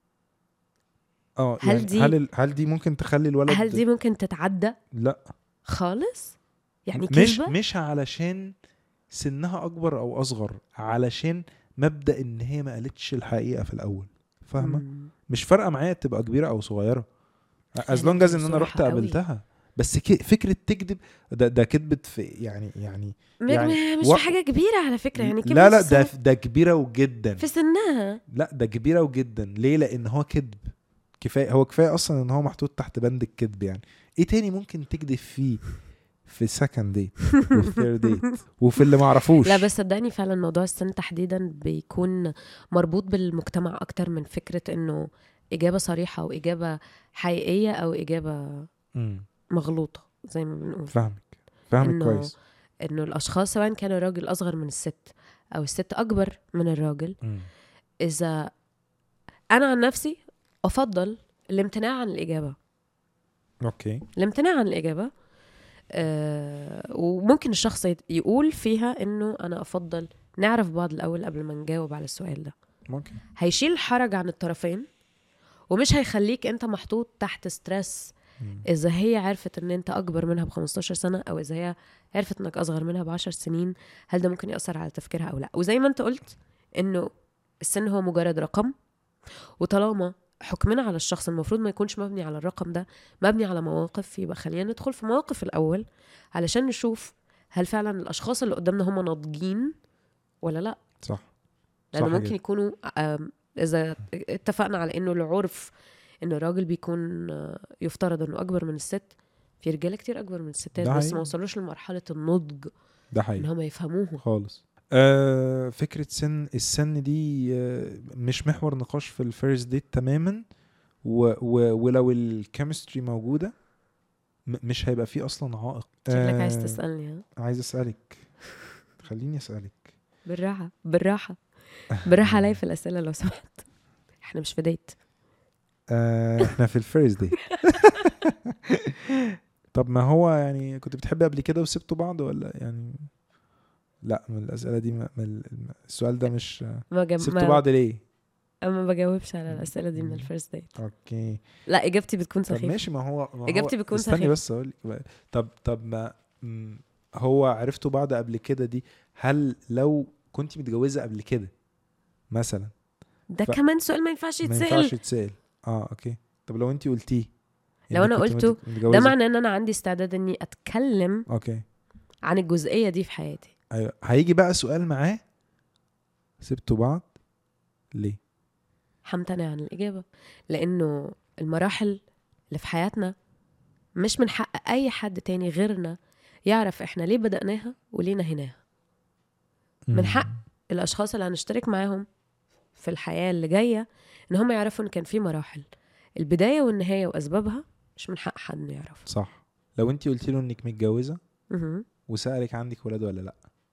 اه هل يعني دي- هل ال- هل دي ممكن تخلي الولد هل دي ممكن تتعدى لا خالص يعني مش كذبه مش علشان سنها اكبر او اصغر علشان مبدا ان هي ما قالتش الحقيقه في الاول فاهمه مم. مش فارقه معايا تبقى كبيره او صغيره از يعني لونج از ان انا بصراحة رحت قوي. قابلتها بس ك- فكره تكذب ده ده كدبت في يعني يعني م- يعني مش و- في حاجه كبيره على فكره يعني كبرت لا لا في ده السن- ده كبيره وجدا في سنها لا ده كبيره وجدا ليه لان هو كذب كفايه هو كفايه اصلا ان هو محطوط تحت بند الكذب يعني ايه تاني ممكن تكذب فيه في سكند ديت وفي ثيرد ديت وفي اللي ما اعرفوش لا بس صدقني فعلا موضوع السن تحديدا بيكون مربوط بالمجتمع اكتر من فكره انه اجابه صريحه او اجابه حقيقيه او اجابه مم. مغلوطه زي ما بنقول فاهمك فاهمك إنه كويس انه الاشخاص سواء كان الراجل اصغر من الست او الست اكبر من الراجل مم. اذا انا عن نفسي افضل الامتناع عن الاجابه اوكي الامتناع عن الاجابه آه وممكن الشخص يت- يقول فيها انه انا افضل نعرف بعض الاول قبل ما نجاوب على السؤال ده ممكن هيشيل الحرج عن الطرفين ومش هيخليك انت محطوط تحت ستريس مم. اذا هي عرفت ان انت اكبر منها ب 15 سنه او اذا هي عرفت انك اصغر منها ب 10 سنين هل ده ممكن ياثر على تفكيرها او لا وزي ما انت قلت انه السن هو مجرد رقم وطالما حكمنا على الشخص المفروض ما يكونش مبني على الرقم ده مبني على مواقف يبقى خلينا ندخل في مواقف الاول علشان نشوف هل فعلا الاشخاص اللي قدامنا هم ناضجين ولا لا صح لانه صح ممكن جدا. يكونوا آم، اذا اتفقنا على انه العرف ان الراجل بيكون آه، يفترض انه اكبر من الست في رجاله كتير اكبر من الستات ده بس حقيقي. ما وصلوش لمرحله النضج ده ان حقيقي هم يفهموه خالص آه فكرة سن السن دي آه مش محور نقاش في الفيرست ديت تماما و و ولو الكيمستري موجودة م- مش هيبقى فيه اصلا عائق شكلك عايز آه، تسالني ها عايز اسألك خليني اسألك بالراحه بالراحه بالراحه عليا في الاسئله لو سمحت احنا مش في ديت آه احنا في الفيرست ديت طب ما هو يعني كنت بتحبي قبل كده وسبتوا بعض ولا يعني لا من الاسئله دي ما ما- السؤال ده مش ما جم... سبتوا ما... بعض ليه ما بجاوبش على الاسئله دي من الفيرست ديت اوكي لا اجابتي بتكون طب سخيفه ماشي ما هو ما هو إجابتي بتكون استني سخيفة. بس اقول لك طب طب ما مم، هو عرفتوا بعض قبل كده دي هل لو كنت متجوزه قبل كده مثلا ده ف- كمان سؤال ما ينفعش ما يتسال ينفعش يتسال اه اوكي طب لو انت قلتيه لو إنك أنا كنت قلته، مت- متجوزة- ده معناه ان انا عندي استعداد اني اتكلم اوكي عن الجزئيه دي في حياتي ايوه هيجي بقى سؤال معاه سبتوا بعض ليه همتنع عن الإجابة لأنه المراحل اللي في حياتنا مش من حق أي حد تاني غيرنا يعرف إحنا ليه بدأناها وليه نهيناها من حق الأشخاص اللي هنشترك معاهم في الحياة اللي جاية إن هم يعرفوا إن كان في مراحل البداية والنهاية وأسبابها مش من حق حد إنه يعرفها صح لو انت قلت له انك متجوزه مهم. وسالك عندك ولاد ولا لا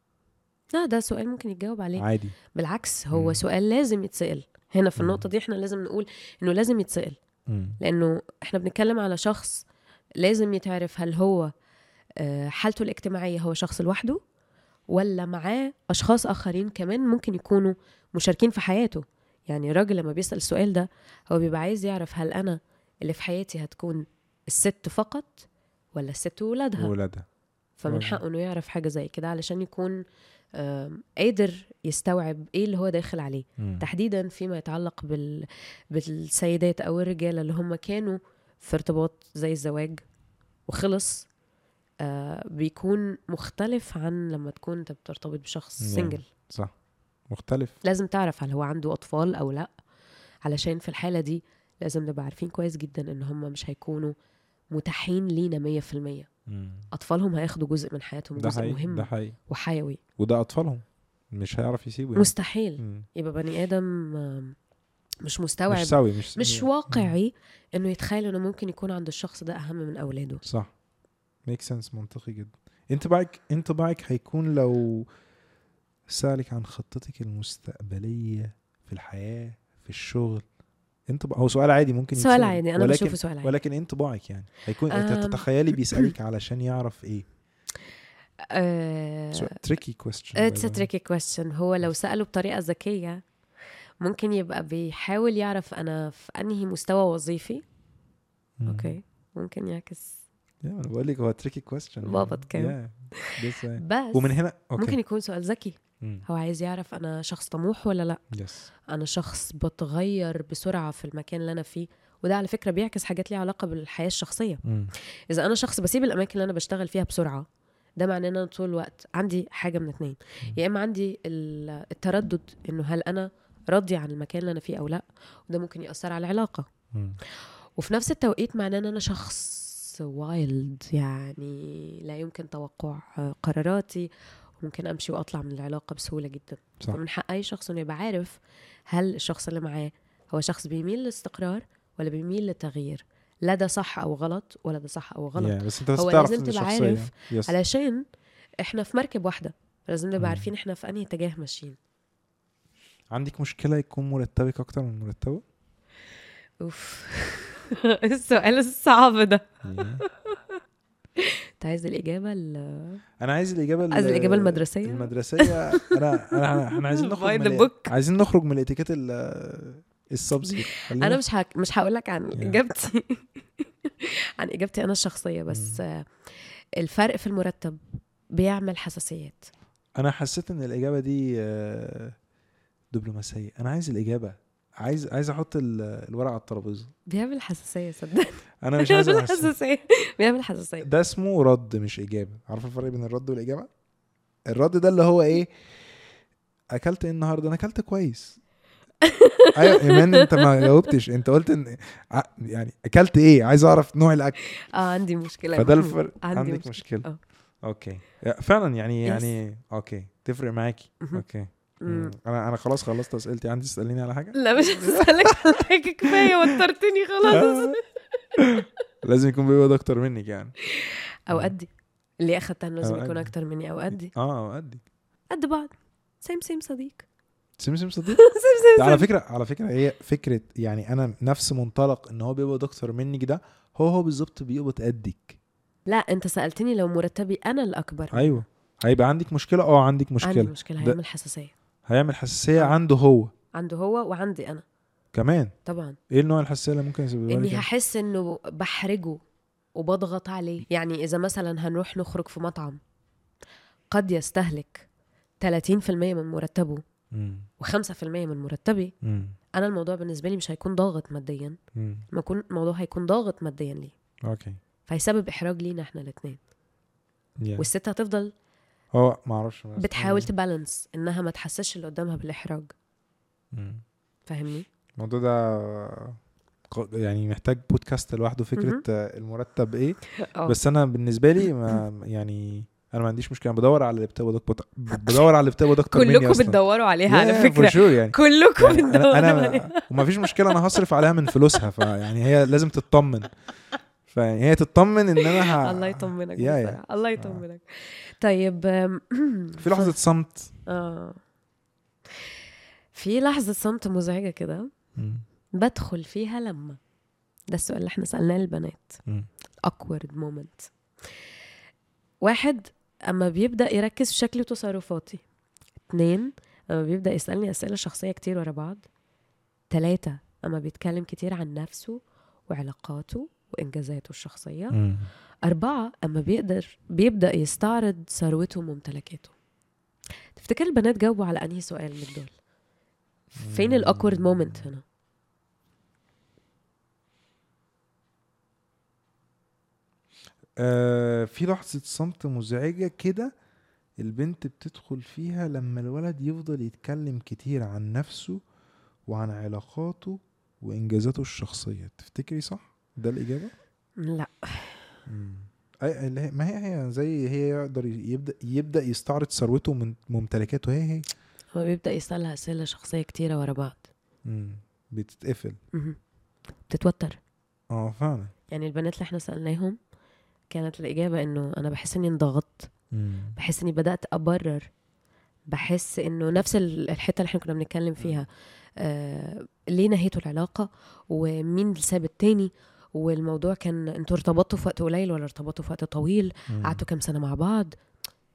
لا ده سؤال ممكن يتجاوب عليه عادي بالعكس هو مم. سؤال لازم يتسأل هنا في مم. النقطة دي احنا لازم نقول إنه لازم يتسأل مم. لانه احنا بنتكلم على شخص لازم يتعرف هل هو آه، حالته الاجتماعيه هو شخص لوحده ولا معاه اشخاص اخرين كمان ممكن يكونوا مشاركين في حياته يعني الراجل لما بيسال السؤال ده هو بيبقى عايز يعرف هل انا اللي في حياتي هتكون الست فقط ولا الست وولادها وولادها فمن مظبوط. حقه انه يعرف حاجه زي كده علشان يكون آم، قادر يستوعب ايه اللي هو داخل عليه مم. تحديدا فيما يتعلق بال... بالسيدات او الرجاله اللي هم كانوا في ارتباط زي الزواج وخلص آه بيكون مختلف عن لما تكون انت بترتبط بشخص نعم. سنجل صح مختلف لازم تعرف هل هو عنده اطفال او لا علشان في الحاله دي لازم نبقى عارفين كويس جدا ان هم مش هيكونوا متاحين لينا 100% مم. اطفالهم هياخدوا جزء من حياتهم ده جزء حقيقي مهم ده حقيقي وحيوي وده اطفالهم مش هيعرف يسيبه يعني. مستحيل مم. يبقى بني ادم آم، مش مستوعب مش سوي مش مش مم. واقعي انه يتخيل انه ممكن يكون عند الشخص ده اهم من اولاده صح ميك سنس منطقي جدا انطباعك انطباعك هيكون لو سألك عن خطتك المستقبلية في الحياة في الشغل انطباع هو سؤال عادي ممكن سؤال يتسأل، عادي انا ولكن بشوفه سؤال عادي ولكن انطباعك يعني هيكون انت أم. تتخيلي بيسألك علشان يعرف ايه تريكي كويستشن اتس تريكي كويستشن هو لو سأله بطريقة ذكية ممكن يبقى بيحاول يعرف أنا في أنهي مستوى وظيفي أوكي ممكن يعكس انا بقول لك هو تريكي كويستشن بابط كام. بس ومن هنا اوكي ممكن يكون سؤال ذكي هو عايز يعرف أنا شخص طموح ولا لأ يس أنا شخص بتغير بسرعة في المكان اللي أنا فيه وده على فكرة بيعكس حاجات ليها علاقة بالحياة الشخصية إذا أنا شخص بسيب الأماكن اللي أنا بشتغل فيها بسرعة ده معناه ان انا طول الوقت عندي حاجه من اتنين يا اما عندي ال- التردد انه هل انا راضيه عن المكان اللي انا فيه او لا وده ممكن ياثر على العلاقه وفي نفس التوقيت معناه ان انا شخص وايلد يعني لا يمكن توقع قراراتي وممكن امشي واطلع من العلاقه بسهوله جدا صح فمن حق اي شخص انه يبقى عارف هل الشخص اللي معاه هو شخص بيميل للاستقرار ولا بيميل للتغيير لا ده صح او غلط ولا ده صح او غلط Yeah, بس انت بس هو تعرف لازم ان تبقى الشخصية- عارف يس علشان احنا في مركب واحده لازم نبقى مم. عارفين احنا في انهي اتجاه ماشيين عندك مشكله يكون مرتبك اكتر من مرتبه اوف السؤال الصعب ده Yeah. انت عايز الاجابه ال- انا عايز الاجابه ال- عايز الإجابة المدرسية؟ المدرسيه انا انا احنا عايزين نخرج By من the ال- book. عايزين نخرج من الاتيكيت ال- السبزي خلينا- انا مش هك... مش هقول لك عن Yeah. اجابتي عن اجابتي انا الشخصيه بس آه، الفرق في المرتب بيعمل حساسيات انا حسيت ان الاجابه دي آه، دبلوماسيه انا عايز الاجابه عايز عايز احط ال- الورق على الترابيزه بيعمل حساسيه صدقني انا مش عايز بيعمل أحس- حساسيه بيعمل حساسيه ده اسمه رد مش اجابه عارف الفرق بين الرد والاجابه الرد ده اللي هو ايه اكلت ايه النهارده انا اكلت كويس ايوه ايمان انت ما جاوبتش انت قلت ان ع- يعني اكلت ايه عايز اعرف نوع الاكل اه عندي مشكله فده الفرق عندي عندك مشكلة. مشكله آه. اوكي يا- فعلا يعني Yes. يعني اوكي تفرق معاكي مهم. اوكي مم. مم. انا انا خلاص خلصت اسئلتي عندي تساليني على حاجه لا مش هسألك على حاجه كفايه وترتني خلاص لازم يكون بيقبض اكتر منك يعني او قدي اللي اخدتها إنه لازم أو يكون قدي. اكتر مني او قدي اه قدي قد بعض سيم سيم صديق سيم سيم صديق سيم ده سيم على فكره على فكره هي فكره يعني انا نفس منطلق ان هو بيقبض اكتر منك ده هو هو بالظبط بيقبض قدك لا انت سالتني لو مرتبي انا الاكبر ايوه هيبقى عندك مشكله اه عندك عندي مشكله مشكله ده- هيعمل حساسيه هيعمل حساسيه آه. عنده هو عنده هو وعندي انا كمان طبعا ايه النوع الحساسيه اللي ممكن يسببها اني لك هحس انه بحرجه وبضغط عليه يعني اذا مثلا هنروح نخرج في مطعم قد يستهلك 30% من مرتبه مم. و5% من مرتبي مم. انا الموضوع بالنسبه لي مش هيكون ضاغط ماديا مم. ما يكون الموضوع هيكون ضاغط ماديا ليه اوكي فهيسبب احراج لينا احنا الاثنين yeah. والست هتفضل هو ما اعرفش بس- بتحاول تبالانس انها ما تحسسش اللي قدامها بالاحراج مم. فاهمني الموضوع ده ق- يعني محتاج بودكاست لوحده فكره مهم. آه، المرتب ايه اه بس انا بالنسبه لي ما يعني انا ما عنديش مشكله أنا بدور على اللي بتقبض أكبر- بدور على اللي بتقبض اكتر مني كلكم أصلاً. بتدوروا عليها على Yeah, for فكره sure يعني كلكم يعني بتدوروا انا عليها انا وما فيش مشكله انا هصرف عليها من فلوسها فيعني هي لازم تطمن فيعني هي تطمن ان انا ه... الله يطمنك يا- يا. بصراحة. الله يطمنك طيب أم، في لحظه صمت اه في لحظة صمت مزعجة كده مم. بدخل فيها لما ده السؤال اللي احنا سألناه للبنات مم. awkward moment واحد اما بيبدأ يركز في شكلي وتصرفاتي اتنين اما بيبدأ يسألني أسئلة شخصية كتير ورا بعض تلاتة اما بيتكلم كتير عن نفسه وعلاقاته وإنجازاته الشخصية مم. أربعة أما بيقدر بيبدأ يستعرض ثروته وممتلكاته تفتكر البنات جاوبوا على أنهي سؤال من دول فين الأكورد مومنت هنا آه في لحظه صمت مزعجه كده البنت بتدخل فيها لما الولد يفضل يتكلم كتير عن نفسه وعن علاقاته وانجازاته الشخصيه تفتكري صح ده الاجابه لا مم. أي اللي هي ما هي هي زي هي يقدر يبدا يبدا يستعرض ثروته من ممتلكاته هي هي هو بيبدأ يسألها أسئلة شخصية كتيرة ورا بعض مم. بتتقفل مهم. بتتوتر اه فعلا يعني البنات اللي احنا سألناهم كانت الإجابة إنه أنا بحس إني انضغطت مم. بحس إني بدأت أبرر بحس إنه نفس ال- الحتة اللي احنا كنا بنتكلم فيها آه ليه نهيتوا العلاقة ومين اللي ساب التاني والموضوع كان انتوا ارتبطتوا في وقت قليل ولا ارتبطتوا في وقت طويل مم. قعدتوا كام سنة مع بعض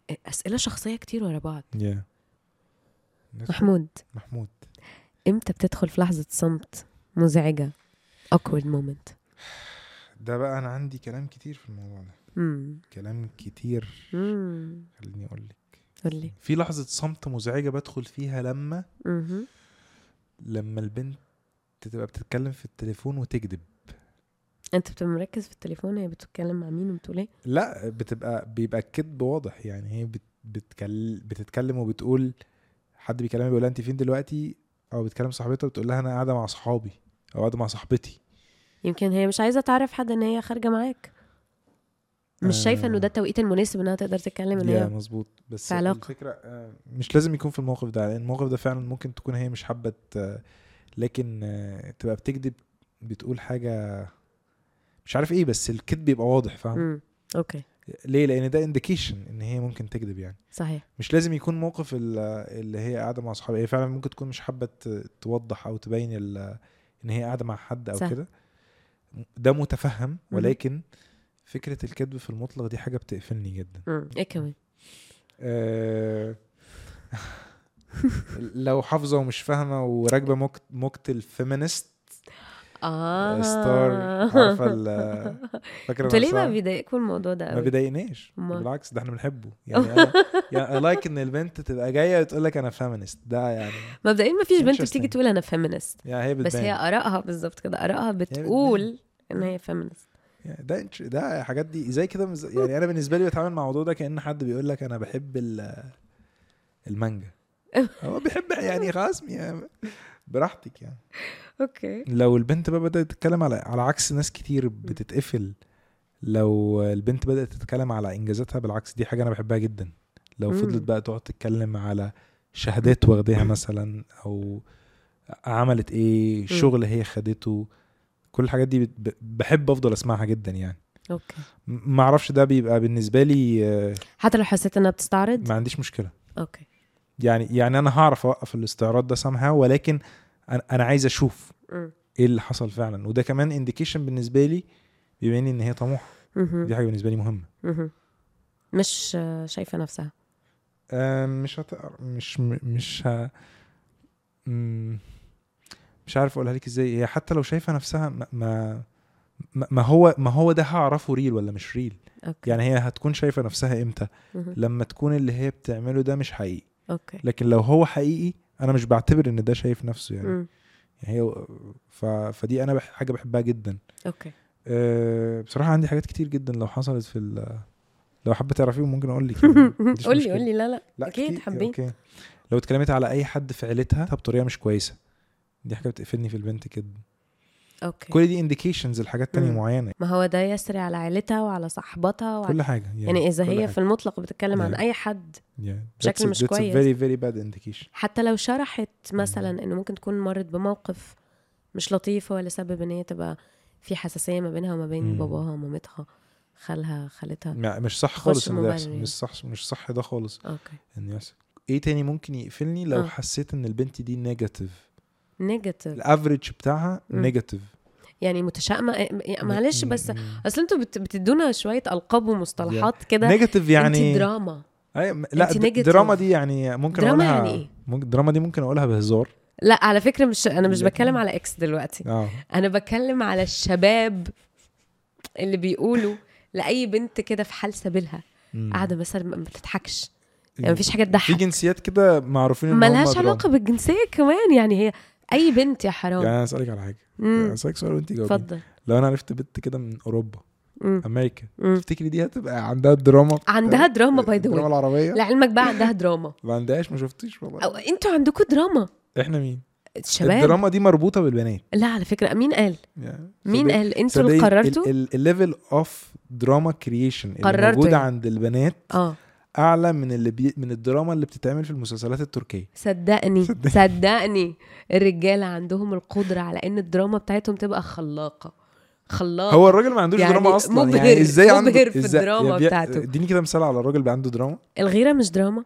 اسئله شخصيه كتير ورا بعض yeah. محمود محمود امتى بتدخل في لحظه صمت مزعجه awkward moment ده بقى انا عندي كلام كتير في الموضوع ده امم كلام كتير امم خليني اقول لك قولي في لحظة صمت مزعجة بدخل فيها لما مهم. لما البنت تبقى بتتكلم في التليفون وتكذب انت بتبقى مركز في التليفون هي بتتكلم مع مين وبتقول ايه لا بتبقى بيبقى الكذب واضح يعني هي بت بتكل بتتكلم وبتقول حد بيكلمها بيقول لها انت فين دلوقتي او بتكلم صاحبتها بتقول لها انا قاعده مع صحابي او قاعده مع صاحبتي يمكن هي مش عايزه تعرف حد ان هي خارجه معاك مش شايفه انه ده آه. التوقيت المناسب انها تقدر تتكلم ان يا هي مظبوط بس في علاقة. الفكره آه، مش لازم يكون في الموقف ده لان الموقف ده فعلا ممكن تكون هي مش حابه ت- لكن آه، تبقى بتكذب بتقول حاجه مش عارف ايه بس الكذب بيبقى واضح فاهم امم اوكي ليه لان ده انديكيشن ان هي ممكن تكذب يعني صحيح مش لازم يكون موقف ال- اللي هي قاعده مع اصحابها هي فعلا ممكن تكون مش حابه ت- توضح او تبين ال- ان هي قاعده مع حد او صح. كده ده متفهم ولكن فكره الكذب في المطلق دي حاجه بتقفلني جدا امم ايه كمان آه، لو حافظه ومش فاهمه وراكبه موك- موجة الفيمينست اه ستار عارفه ال- فاكره انتوا ليه ما نفسها؟ بيضايقكم الموضوع ده ما قوي بيضايقناش أمال؟ بالعكس ده احنا بنحبه يعني انا يعني لايك ان البنت تبقى جايه وتقول لك انا فيمينست ده يعني مبدئيا ما فيش بنت Interesting. بتيجي تقول انا فيمينست يعني هي بس هي بتبان ارائها بالظبط كده ارائها بتقول ان هي فيمينست يعني ده انش- ده حاجات دي زي كده مز- يعني انا بالنسبه لي بتعامل مع الموضوع ده كان حد بيقول لك انا بحب ال- المانجا هو بيحب يعني خلاص يعني براحتك يعني اوكي لو البنت بقى بدات تتكلم على على عكس ناس كتير بتتقفل لو البنت بدات تتكلم على انجازاتها بالعكس دي حاجه انا بحبها جدا لو مم. فضلت بقى تقعد تتكلم على شهادات واخداها مثلا او عملت ايه شغل هي خدته كل الحاجات دي بت- بحب افضل اسمعها جدا يعني اوكي م- ما اعرفش ده بيبقى بالنسبه لي آه، حتى لو حسيت انها بتستعرض ما عنديش مشكله اوكي يعني يعني انا هعرف اوقف الاستعراض ده somehow ولكن انا أنا عايز اشوف مم. ايه اللي حصل فعلا وده كمان انديكيشن بالنسبه لي بما ان هي طموحه مهم. دي حاجه بالنسبه لي مهمه مهم. مش آه، شايفه نفسها آه، مش هتقر مش م- مش ه... مم، مش عارف اقولها لك ازاي هي حتى لو شايفه نفسها ما ما ما ما هو ما هو ده هعرفه ريل ولا مش ريل اوكي يعني هي هتكون شايفه نفسها امتى مهم. لما تكون اللي هي بتعمله ده مش حقيقي اوكي لكن لو هو حقيقي انا مش بعتبر ان ده شايف نفسه يعني, مم. يعني هي ف... فدي انا بح... حاجه بحبها جدا اوكي أه بصراحه عندي حاجات كتير جدا لو حصلت في ال... لو حابه تعرفيهم ممكن اقول لك يعني. ما عنديش قولي مشكلة. قولي لا لا لا أكيد كتير. حابين. اوكي لو اتكلمت على اي حد في عيلتها بطريقه مش كويسه دي حاجه بتقفلني في البنت كده اوكي كل دي انديكيشنز لحاجات تانية مم. معينه ما هو ده يسري على عيلتها وعلى صاحبتها وعلى كل حاجه يعني, يعني اذا كل هي حاجة. في المطلق بتتكلم عن Yeah. اي حد Yeah. بشكل That's a- مش that's a كويس. very very bad indication حتى لو شرحت مثلا انه ممكن تكون مرت بموقف مش لطيف هو اللي سبب ان هي تبقى في حساسيه ما بينها وما بين مم. باباها ومامتها خالها خالتها ما- مش صح خش خالص ان ده مبرر يحصل يعني. مش صح مش صح ده خالص اوكي انه يحصل ايه تاني ممكن يقفلني لو آه. حسيت ان البنت دي نيجاتيف نيجاتيف الافريج بتاعها مم. نيجاتيف يعني متشائمه إيه، معلش بس اصل انتوا بت- بتدونا شويه القاب ومصطلحات كده نيجاتيف يعني يعني دراما أي م- لا أنت د- negative. دراما دي يعني ممكن دراما اقولها يعني إيه؟ ممكن دراما دي ممكن اقولها بهزار لا على فكره مش انا مش لا. بتكلم على اكس دلوقتي اه انا بتكلم على الشباب اللي بيقولوا لاي بنت كده في حال سبيلها مم. قاعده مثلا ما بتضحكش يعني مفيش حاجه في تضحك جنسيات كده معروفين ان هم ملهاش دراما. علاقه بالجنسيه كمان يعني هي اي بنت يا حرام يعني انا اسالك على حاجه مم. اسالك سؤال وانت جاوبي اتفضل لو انا عرفت بنت كده من اوروبا مم. امريكا مم. تفتكري دي هتبقى عندها الدراما عندها دراما باي ذا الدراما واي العربيه لعلمك بقى عندها دراما ما عندهاش ما شفتيش أو والله انتوا عندكم دراما احنا مين الشباب الدراما دي مربوطه بالبنات لا على فكره مين قال يعني مين صدق- قال انتوا اللي صدقني قررتوا الليفل اوف دراما كرييشن اللي قررتوا موجوده يعني. عند البنات اه اعلى من اللي بي من الدراما اللي بتتعمل في المسلسلات التركيه صدقني صدقني. صدقني الرجاله عندهم القدره على ان الدراما بتاعتهم تبقى خلاقه خلاقه هو الراجل ما عندوش يعني دراما اصلا مبهر- يعني ازاي عنده مبهر في إزاي- الدراما يا بي- بتاعته. اديني كده مثال على الراجل اللي عنده دراما الغيره مش دراما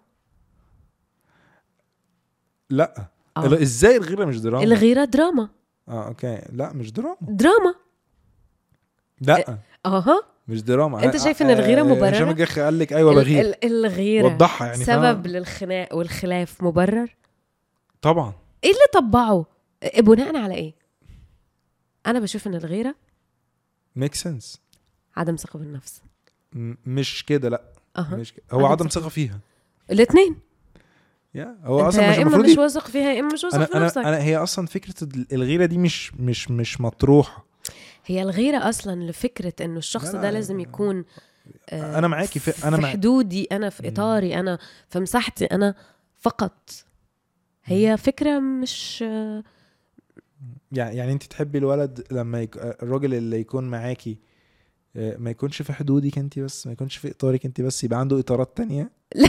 لا آه. لا، ازاي الغيره مش دراما الغيره دراما اه اوكي لا مش دراما دراما لا اها مش دراما أنت شايف إن الغيرة آه، مبررة؟ هشام الجح قال لك ايوه بغير ال- ال- الغيره وضحها يعني سبب فاهمة؟ للخناق والخلاف مبرر طبعا ايه اللي طبعه إيه بناء على ايه انا بشوف ان الغيره ميك سنس عدم ثقه بالنفس مش كده لا اها مش كده. هو عدم عدم ثقة. ثقه فيها الاثنين يا هو انت اصلا مش يا اما المفروض مش ي- واثق فيها يا اما مش واثق انا في انا نفسك انا هي اصلا فكره الغيره دي مش مش مش مطروحه هي الغيره اصلا لفكره انه الشخص لا، ده لا. لازم يكون آه، انا معاكي في انا في مع... حدودي انا في مم. اطاري انا في مساحتي انا فقط هي فكره مش آه، يعني يعني انت تحبي الولد لما يك... الراجل اللي يكون معاكي آه، ما يكونش في حدودك انت بس ما يكونش في اطارك انت بس يبقى عنده اطارات تانية لا.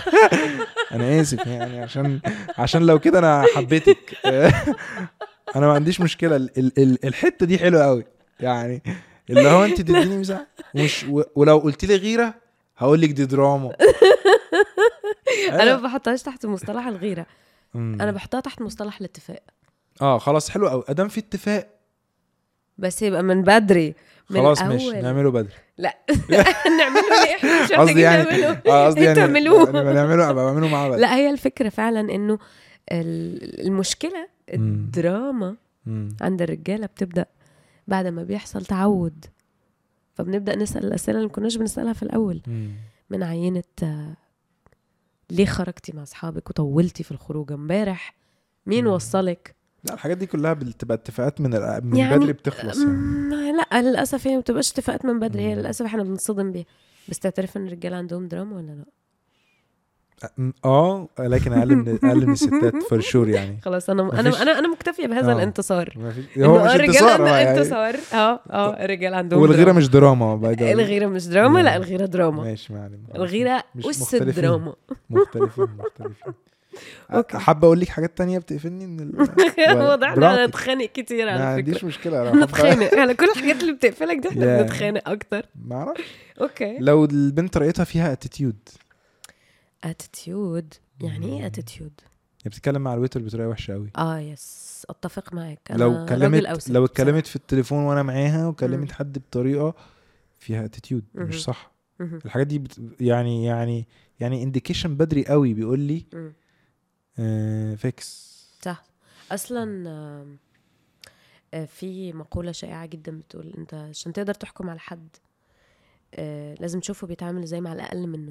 انا اسف يعني عشان عشان لو كده انا حبيتك آه، انا ما عنديش مشكله ال... ال... ال... الحته دي حلوه قوي يعني اللي هو انت تديني مساحه ومش و... ولو قلت لي غيره هقول لك دي دراما انا ما بحطهاش تحت مصطلح الغيره مم. انا بحطها تحت مصطلح الاتفاق اه خلاص حلو قوي ادام في اتفاق بس يبقى من بدري من خلاص ماشي أول. نعمله بدري نعمله ليه احنا مش قصدي محتاجين يعني نعمله اه قصدي يعني تعملوه. يعني نعمله ابقى بعمله معاه بدري لا هي الفكره فعلا انه ال- المشكله مم. الدراما مم. عند الرجاله بتبدا بعد ما بيحصل تعود فبنبدا نسال الاسئله اللي ما كناش بنسالها في الاول مم. من عينه آه، ليه خرجتي مع اصحابك وطولتي في الخروج امبارح مين مم. وصلك لا الحاجات دي كلها بتبقى اتفاقات من الأ- من يعني- بدري بتخلص يعني مم، لا للاسف هي ما بتبقاش اتفاقات من بدري هي مم. للاسف احنا بنصطدم بيها بس تعترف ان الرجاله عندهم دراما ولا لا م- اه لكن اقل من اقل من الستات فور شور يعني خلاص انا مفيش- انا انا انا مكتفيه بهذا آه. الانتصار ما في- إنه هو مش الرجال انتصار عندهم هو يعني انتصار اه اه الرجال عندهم والغيره دراما. مش دراما باي ذا واي. الغيره مش دراما لا مم. الغيره دراما ماشي ما علينا خلاص. الغيره مش اس مختلفين. الدراما مختلفين مختلفين أوكي. حابه اقول لك حاجات تانية بتقفلني من ال... واضح ان انا براحتك. نتخانق كتير ما على عنديش فكره مشكله انا حابة- نتخانق على كل الحاجات اللي بتقفلك دي احنا Yeah. بنتخانق اكتر ما اعرفش اوكي لو البنت رأيتها فيها اتيتيود اتيتيود يعني ايه اتيتيود هي بتتكلم مع الويتر بطريقه وحشه قوي اه يس اتفق معاك أنا لو راجل كلمت أو ست لو بصراحة. اتكلمت في التليفون وانا معاها وكلمت مم. حد بطريقه فيها اتيتيود مهم. مش صح مهم. الحاجات دي بت... يعني يعني يعني انديكيشن بدري قوي بيقول لي مم. آه فيكس صح اصلا آم، آه، في مقوله شائعه جدا بتقول انت عشان تقدر تحكم على حد آه، لازم تشوفه بيتعامل ازاي مع الاقل منه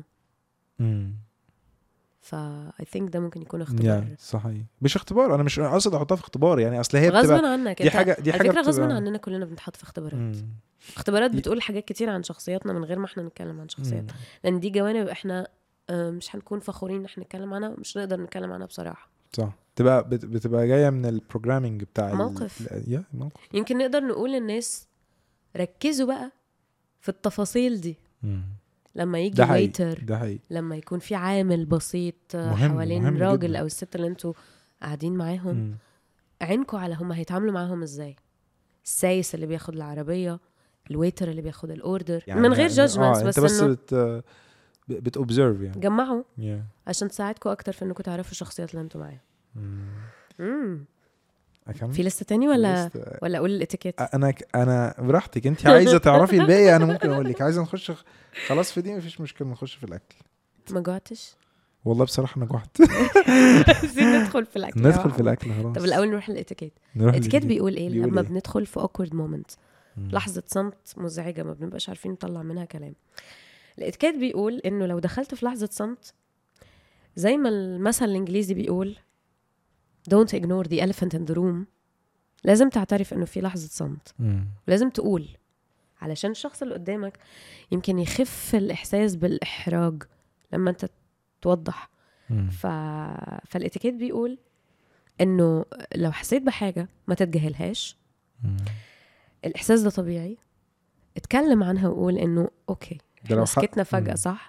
فا اي ثينك ده ممكن يكون اختبار يا صحيح مش اختبار انا مش قاصد احطها في اختبار يعني اصل هي غصبا بتبقى عنك دي أنت- حاجه دي على حاجه فكره غصبا بتبقى- عننا كلنا بنتحط في اختبارات مم. اختبارات ي- بتقول حاجات كتير عن شخصياتنا من غير ما احنا نتكلم عن شخصياتنا مم. لان دي جوانب احنا آه، مش هنكون فخورين ان احنا نتكلم عنها مش نقدر نتكلم عنها بصراحه صح تبقى بت- بتبقى جايه من البروجرامينج بتاع ال- موقف. ال- يا موقف يمكن نقدر نقول للناس ركزوا بقى في التفاصيل دي مم. لما يجي ده حقيقي ويتر ده حقيقي لما يكون في عامل بسيط آه، مهم- حوالين مهم الراجل جداً. او الست اللي انتوا قاعدين معاهم مم. عينكوا على هم هيتعاملوا معاهم ازاي السايس اللي بياخد العربيه الويتر اللي بياخد الاوردر يعني من غير يعني- جادجمنتس آه بس, انت بس انه بت بتوبزرف يعني جمعوا yeah. عشان تساعدكوا اكتر في انكم تعرفوا الشخصيات اللي انتوا معاها مم. امم أكمل؟ في لسه تاني ولا لسه- ولا اقول الاتيكيت انا ك- انا براحتك انت عايزه تعرفي الباقي انا ممكن اقول لك عايزه نخش خ- خلاص في دي مفيش مشكله نخش في الاكل ما جوعتش والله بصراحه انا جوعت عايزين ندخل في الاكل ندخل في الاكل خلاص طب الاول نروح للاتيكيت نروح الاتيكيت للجديد. بيقول ايه بيقول لما إيه؟ بندخل في awkward moment مم. لحظة صمت مزعجة ما بنبقاش عارفين نطلع منها كلام الاتيكيت بيقول انه لو دخلت في لحظة صمت زي ما المثل الانجليزي بيقول don't ignore the elephant in the room لازم تعترف انه في لحظة صمت مم. ولازم تقول علشان الشخص اللي قدامك يمكن يخف الاحساس بالاحراج لما انت توضح مم. ف... فالاتيكيت بيقول انه لو حسيت بحاجة ما تتجاهلهاش مم. الاحساس ده طبيعي اتكلم عنها وقول انه اوكي ده لو احنا حق- سكتنا فجأة مم. صح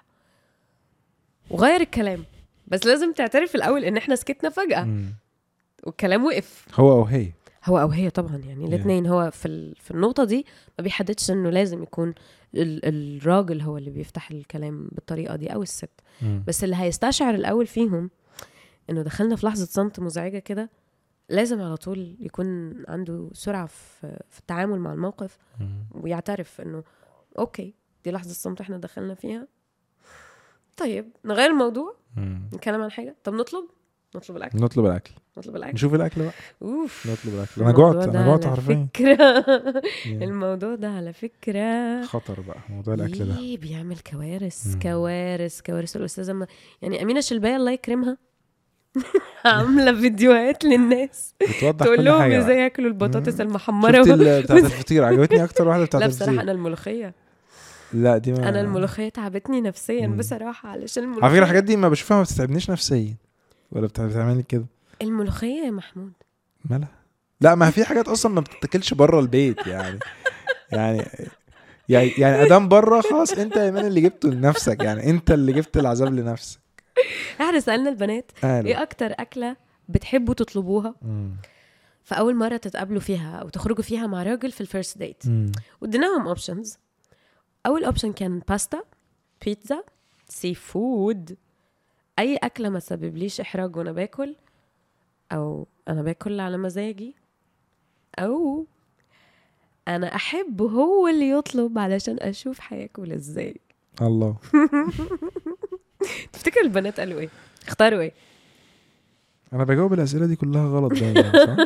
وغير الكلام بس لازم تعترف الاول ان احنا سكتنا فجأة مم. والكلام وقف هو او هي هو او هي طبعا يعني الاثنين هو في ال... في النقطة دي ما بيحددش انه لازم يكون ال... الراجل هو اللي بيفتح الكلام بالطريقة دي او الست مم. بس اللي هيستشعر الاول فيهم انه دخلنا في لحظة صمت مزعجة كده لازم على طول يكون عنده سرعة في في التعامل مع الموقف مم. ويعترف انه اوكي دي لحظه الصمت احنا دخلنا فيها طيب نغير الموضوع مم. نتكلم عن حاجه طب نطلب نطلب الاكل نطلب الاكل نطلب الاكل نشوف الاكل بقى اوف نطلب الاكل انا الموضوع جوعت ده انا جوعت على حرفيا فكره يعني الموضوع ده على فكره خطر بقى موضوع الاكل ده إيه بيعمل كوارث مم. كوارث كوارث الاستاذه ما يعني امينه شلبايه الله يكرمها عامله فيديوهات للناس بتوضح تقول كل لهم حاجه ازاي ياكلوا البطاطس مم. المحمره شفت و... ال- بتاعت الفطير عجبتني اكتر واحده بتاعت لا بصراحه الفطير انا الملوخيه لا دي ما انا الملوخيه تعبتني نفسيا مم. بصراحه علشان الملوخيه على فكره الحاجات دي ما بشوفها ما بتتعبنيش نفسيا ولا بتع- بتعمل لي كده الملوخيه يا محمود مالها لا ما في حاجات اصلا ما بتتاكلش بره البيت يعني يعني يعني يعني ادام بره خلاص انت يا ايمان اللي جبته لنفسك يعني انت اللي جبت العذاب لنفسك احنا سالنا البنات قالوا. ايه اكتر اكله بتحبوا تطلبوها مم. فاول مره تتقابلوا فيها او تخرجوا فيها مع راجل في الفيرست ديت مم. واديناهم اوبشنز اول اوبشن كان باستا بيتزا سي فود اي اكله ما تسببليش احراج وانا باكل او انا باكل على مزاجي او انا احب هو اللي يطلب علشان اشوف هياكل ازاي الله تفتكر البنات قالوا ايه اختاروا ايه انا بجاوب الاسئله دي كلها غلط دايما صح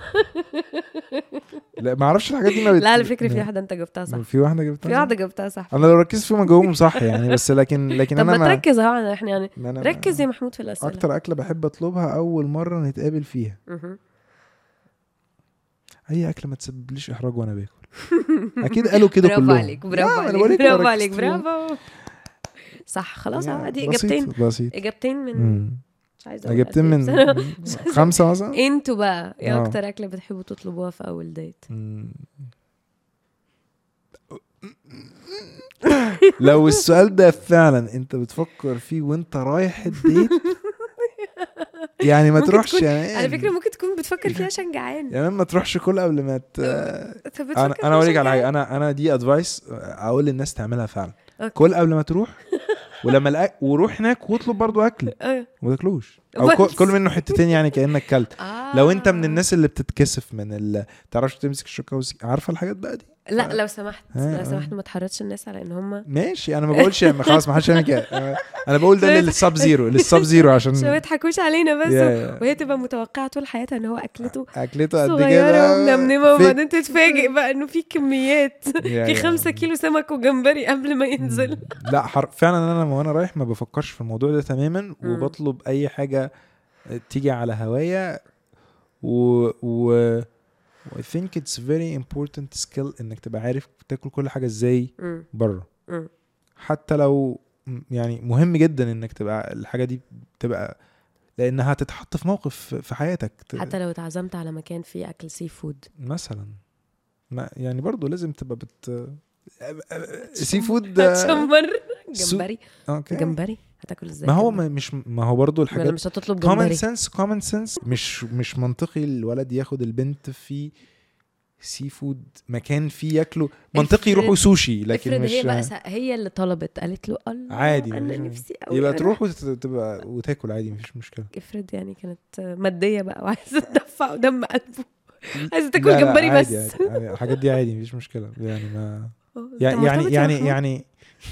لا ما اعرفش الحاجات دي ما بت... لا على فكره في ما- واحده انت جبتها صح في واحده جبتها في صح؟ واحده جبتها صح انا لو ركزت فيهم اجاوبهم صح يعني بس لكن لكن طب انا ما ما تركز اهو احنا يعني ما أنا ركز يا محمود في الاسئله اكتر اكله بحب اطلبها اول مره نتقابل فيها مهم. اي اكله ما تسببليش احراج وانا باكل اكيد قالوا كده برافو كلهم عليك برافو لا، أنا عليك بقولك لو برافو عليك ركزت فيهم. برافو صح خلاص يعني عادي بسيط- اجابتين بسيط اجابتين من مم. مش عايزه أقول اجابتين قد إيه، من بس أنا- خمسه مثلا انتوا بقى ايه آه. اكتر اكله بتحبوا تطلبوها في اول ديت مم. لو السؤال ده فعلا انت بتفكر فيه وانت رايح الديت يعني ما ممكن تروحش تكون- يعني على فكره ممكن تكون بتفكر فيها عشان جعان يعني ما تروحش كل قبل ما ت... طب بتفكر انا فيها انا اوريك عشان على حاجه جعان. انا انا دي ادفايس اقول للناس تعملها فعلا أوكي. كل قبل ما تروح ولما الأ... وروح هناك واطلب برضو اكل ايوه وما تاكلوش او بس. كل- كل منه حتتين يعني كانك كلت آه. لو انت من الناس اللي بتتكسف من ال تعرفش تمسك الشوكه وسك... عارفه الحاجات بقى دي لا لو سمحت آه، لو سمحت آه. ما تحرضش الناس على ان هم ماشي انا ما بقولش يعني خلاص ما حدش يعمل كده أنا- انا بقول ده للسب زيرو للسب زيرو عشان عشان ما يضحكوش علينا بس يا- يا. وهي تبقى متوقعه طول حياتها ان هو اكلته اكلته قد صغيره كده ومنمنمه في- وبعدين تتفاجئ بقى انه في كميات يا- في يا. خمسة كيلو سمك وجمبري قبل ما ينزل مم. لا حر... فعلا انا وانا رايح ما بفكرش في الموضوع ده تماما مم. وبطلب اي حاجه تيجي على هوايا و و I think it's very important skill انك تبقى عارف تاكل كل حاجه ازاي مم. بره مم. حتى لو م- يعني مهم جدا انك تبقى الحاجه دي تبقى لانها هتتحط في موقف في حياتك ت- حتى لو اتعزمت على مكان فيه اكل سي فود مثلا ما يعني برضو لازم تبقى بت سي فود هتشمر سو- جمبري اوكي جمبري هتاكل ازاي ما هو جمبري؟ ما مش ما هو برضو ما انا الحاجات مش هتطلب كومن جمبري سنس كومن سنس مش مش منطقي الولد ياخد البنت في سي فود مكان فيه ياكلوا منطقي افرض- يروحوا سوشي لكن افرض مش هي بقى سا- هي اللي طلبت قالت له الله عادي، انا مفيش- نفسي قوي يبقى أنا- تروح وتبقى وتاكل عادي مفيش مشكله افرض يعني كانت ماديه بقى وعايزه تدفع قدام قلبه عايزه لا، تاكل لا، جمبري بس عادي عادي عادي. الحاجات دي عادي مفيش مشكله يعني ما أوه، أنت يعني يعني مرتبط يا يعني محمود؟ يعني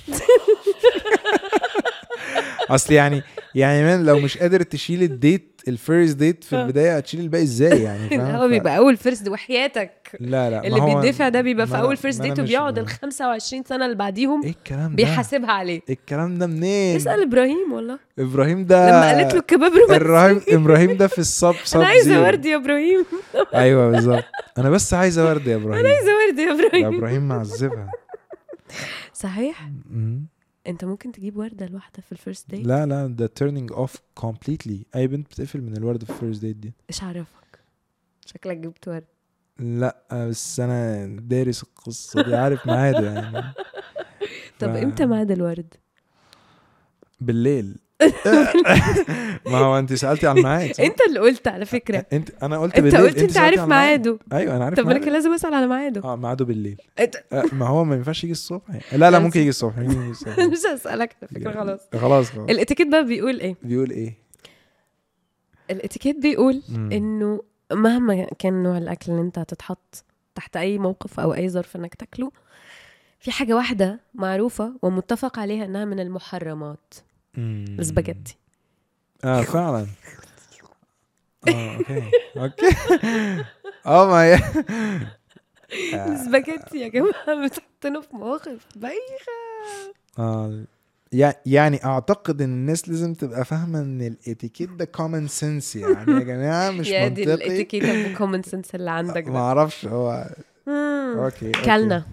اصل يعني يعني من لو مش قادر تشيل الديت الفيرست ديت في آه. البدايه هتشيل الباقي ازاي يعني لا، فاهم؟ هو ف- بيبقى اول فيرست وحياتك لا لا ما اللي هو- بيدفع ده بيبقى في ما أنا- اول فيرست ما أنا ديت مش- وبيقعد ما- ال 25 سنه اللي بعديهم ايه الكلام ده بيحاسبها عليه الكلام ده منين اسال ابراهيم والله ابراهيم ده لما قالت له الكباب رومانسي ابراهيم ابراهيم ده في الصب صب انا عايزه زيرو. ورد يا ابراهيم ايوه بالظبط انا بس عايزه ورد يا ابراهيم عايزه ورد يا يا ابراهيم ابراهيم معذبها صحيح مم. انت ممكن تجيب ورده لواحده في الفيرست ديت لا لا ده تيرنينج اوف كومبليتلي اي بنت بتقفل من الورد في الفيرست ديت دي ايش عرفك شكلك جبت ورد لا بس انا دارس القصه دي عارف ميعاده يعني طب ف- امتى ميعاد الورد بالليل ما هو انت سالتي على الميعاد صح؟ انت اللي قلت على فكره انت انا قلت انت بالليل قلت انت سألتي عارف على الميعاد. ميعاده ايوه انا عارف طب ما انا ميعاده. كان لازم اسال على ميعاده اه ميعاده بالليل انت- آه، ما هو ما ينفعش يجي الصبح يعني. لا لا ممكن يجي الصبح ممكن يجي الصبح مش هسالك على فكره خلاص خلاص خلاص الاتيكيت بقى بيقول ايه بيقول ايه الاتيكيت بيقول مم. انه مهما كان نوع الاكل اللي انت هتتحط تحت اي موقف او اي ظرف انك تاكله في حاجه واحده معروفه ومتفق عليها انها من المحرمات مم. السباجيتي اه فعلا اه اوكي اوكي اه ما هي السباجيتي يا جماعه بتحطنا في مواقف بايخه آه يع- يعني اعتقد ان الناس لازم تبقى فاهمه ان الاتيكيت ده كومن سنس يعني يا جماعه مش يا دي منطقي الاتيكيت الكومن سنس اللي عندك ما ده اعرفش هو مم. اوكي أوكي. كلنا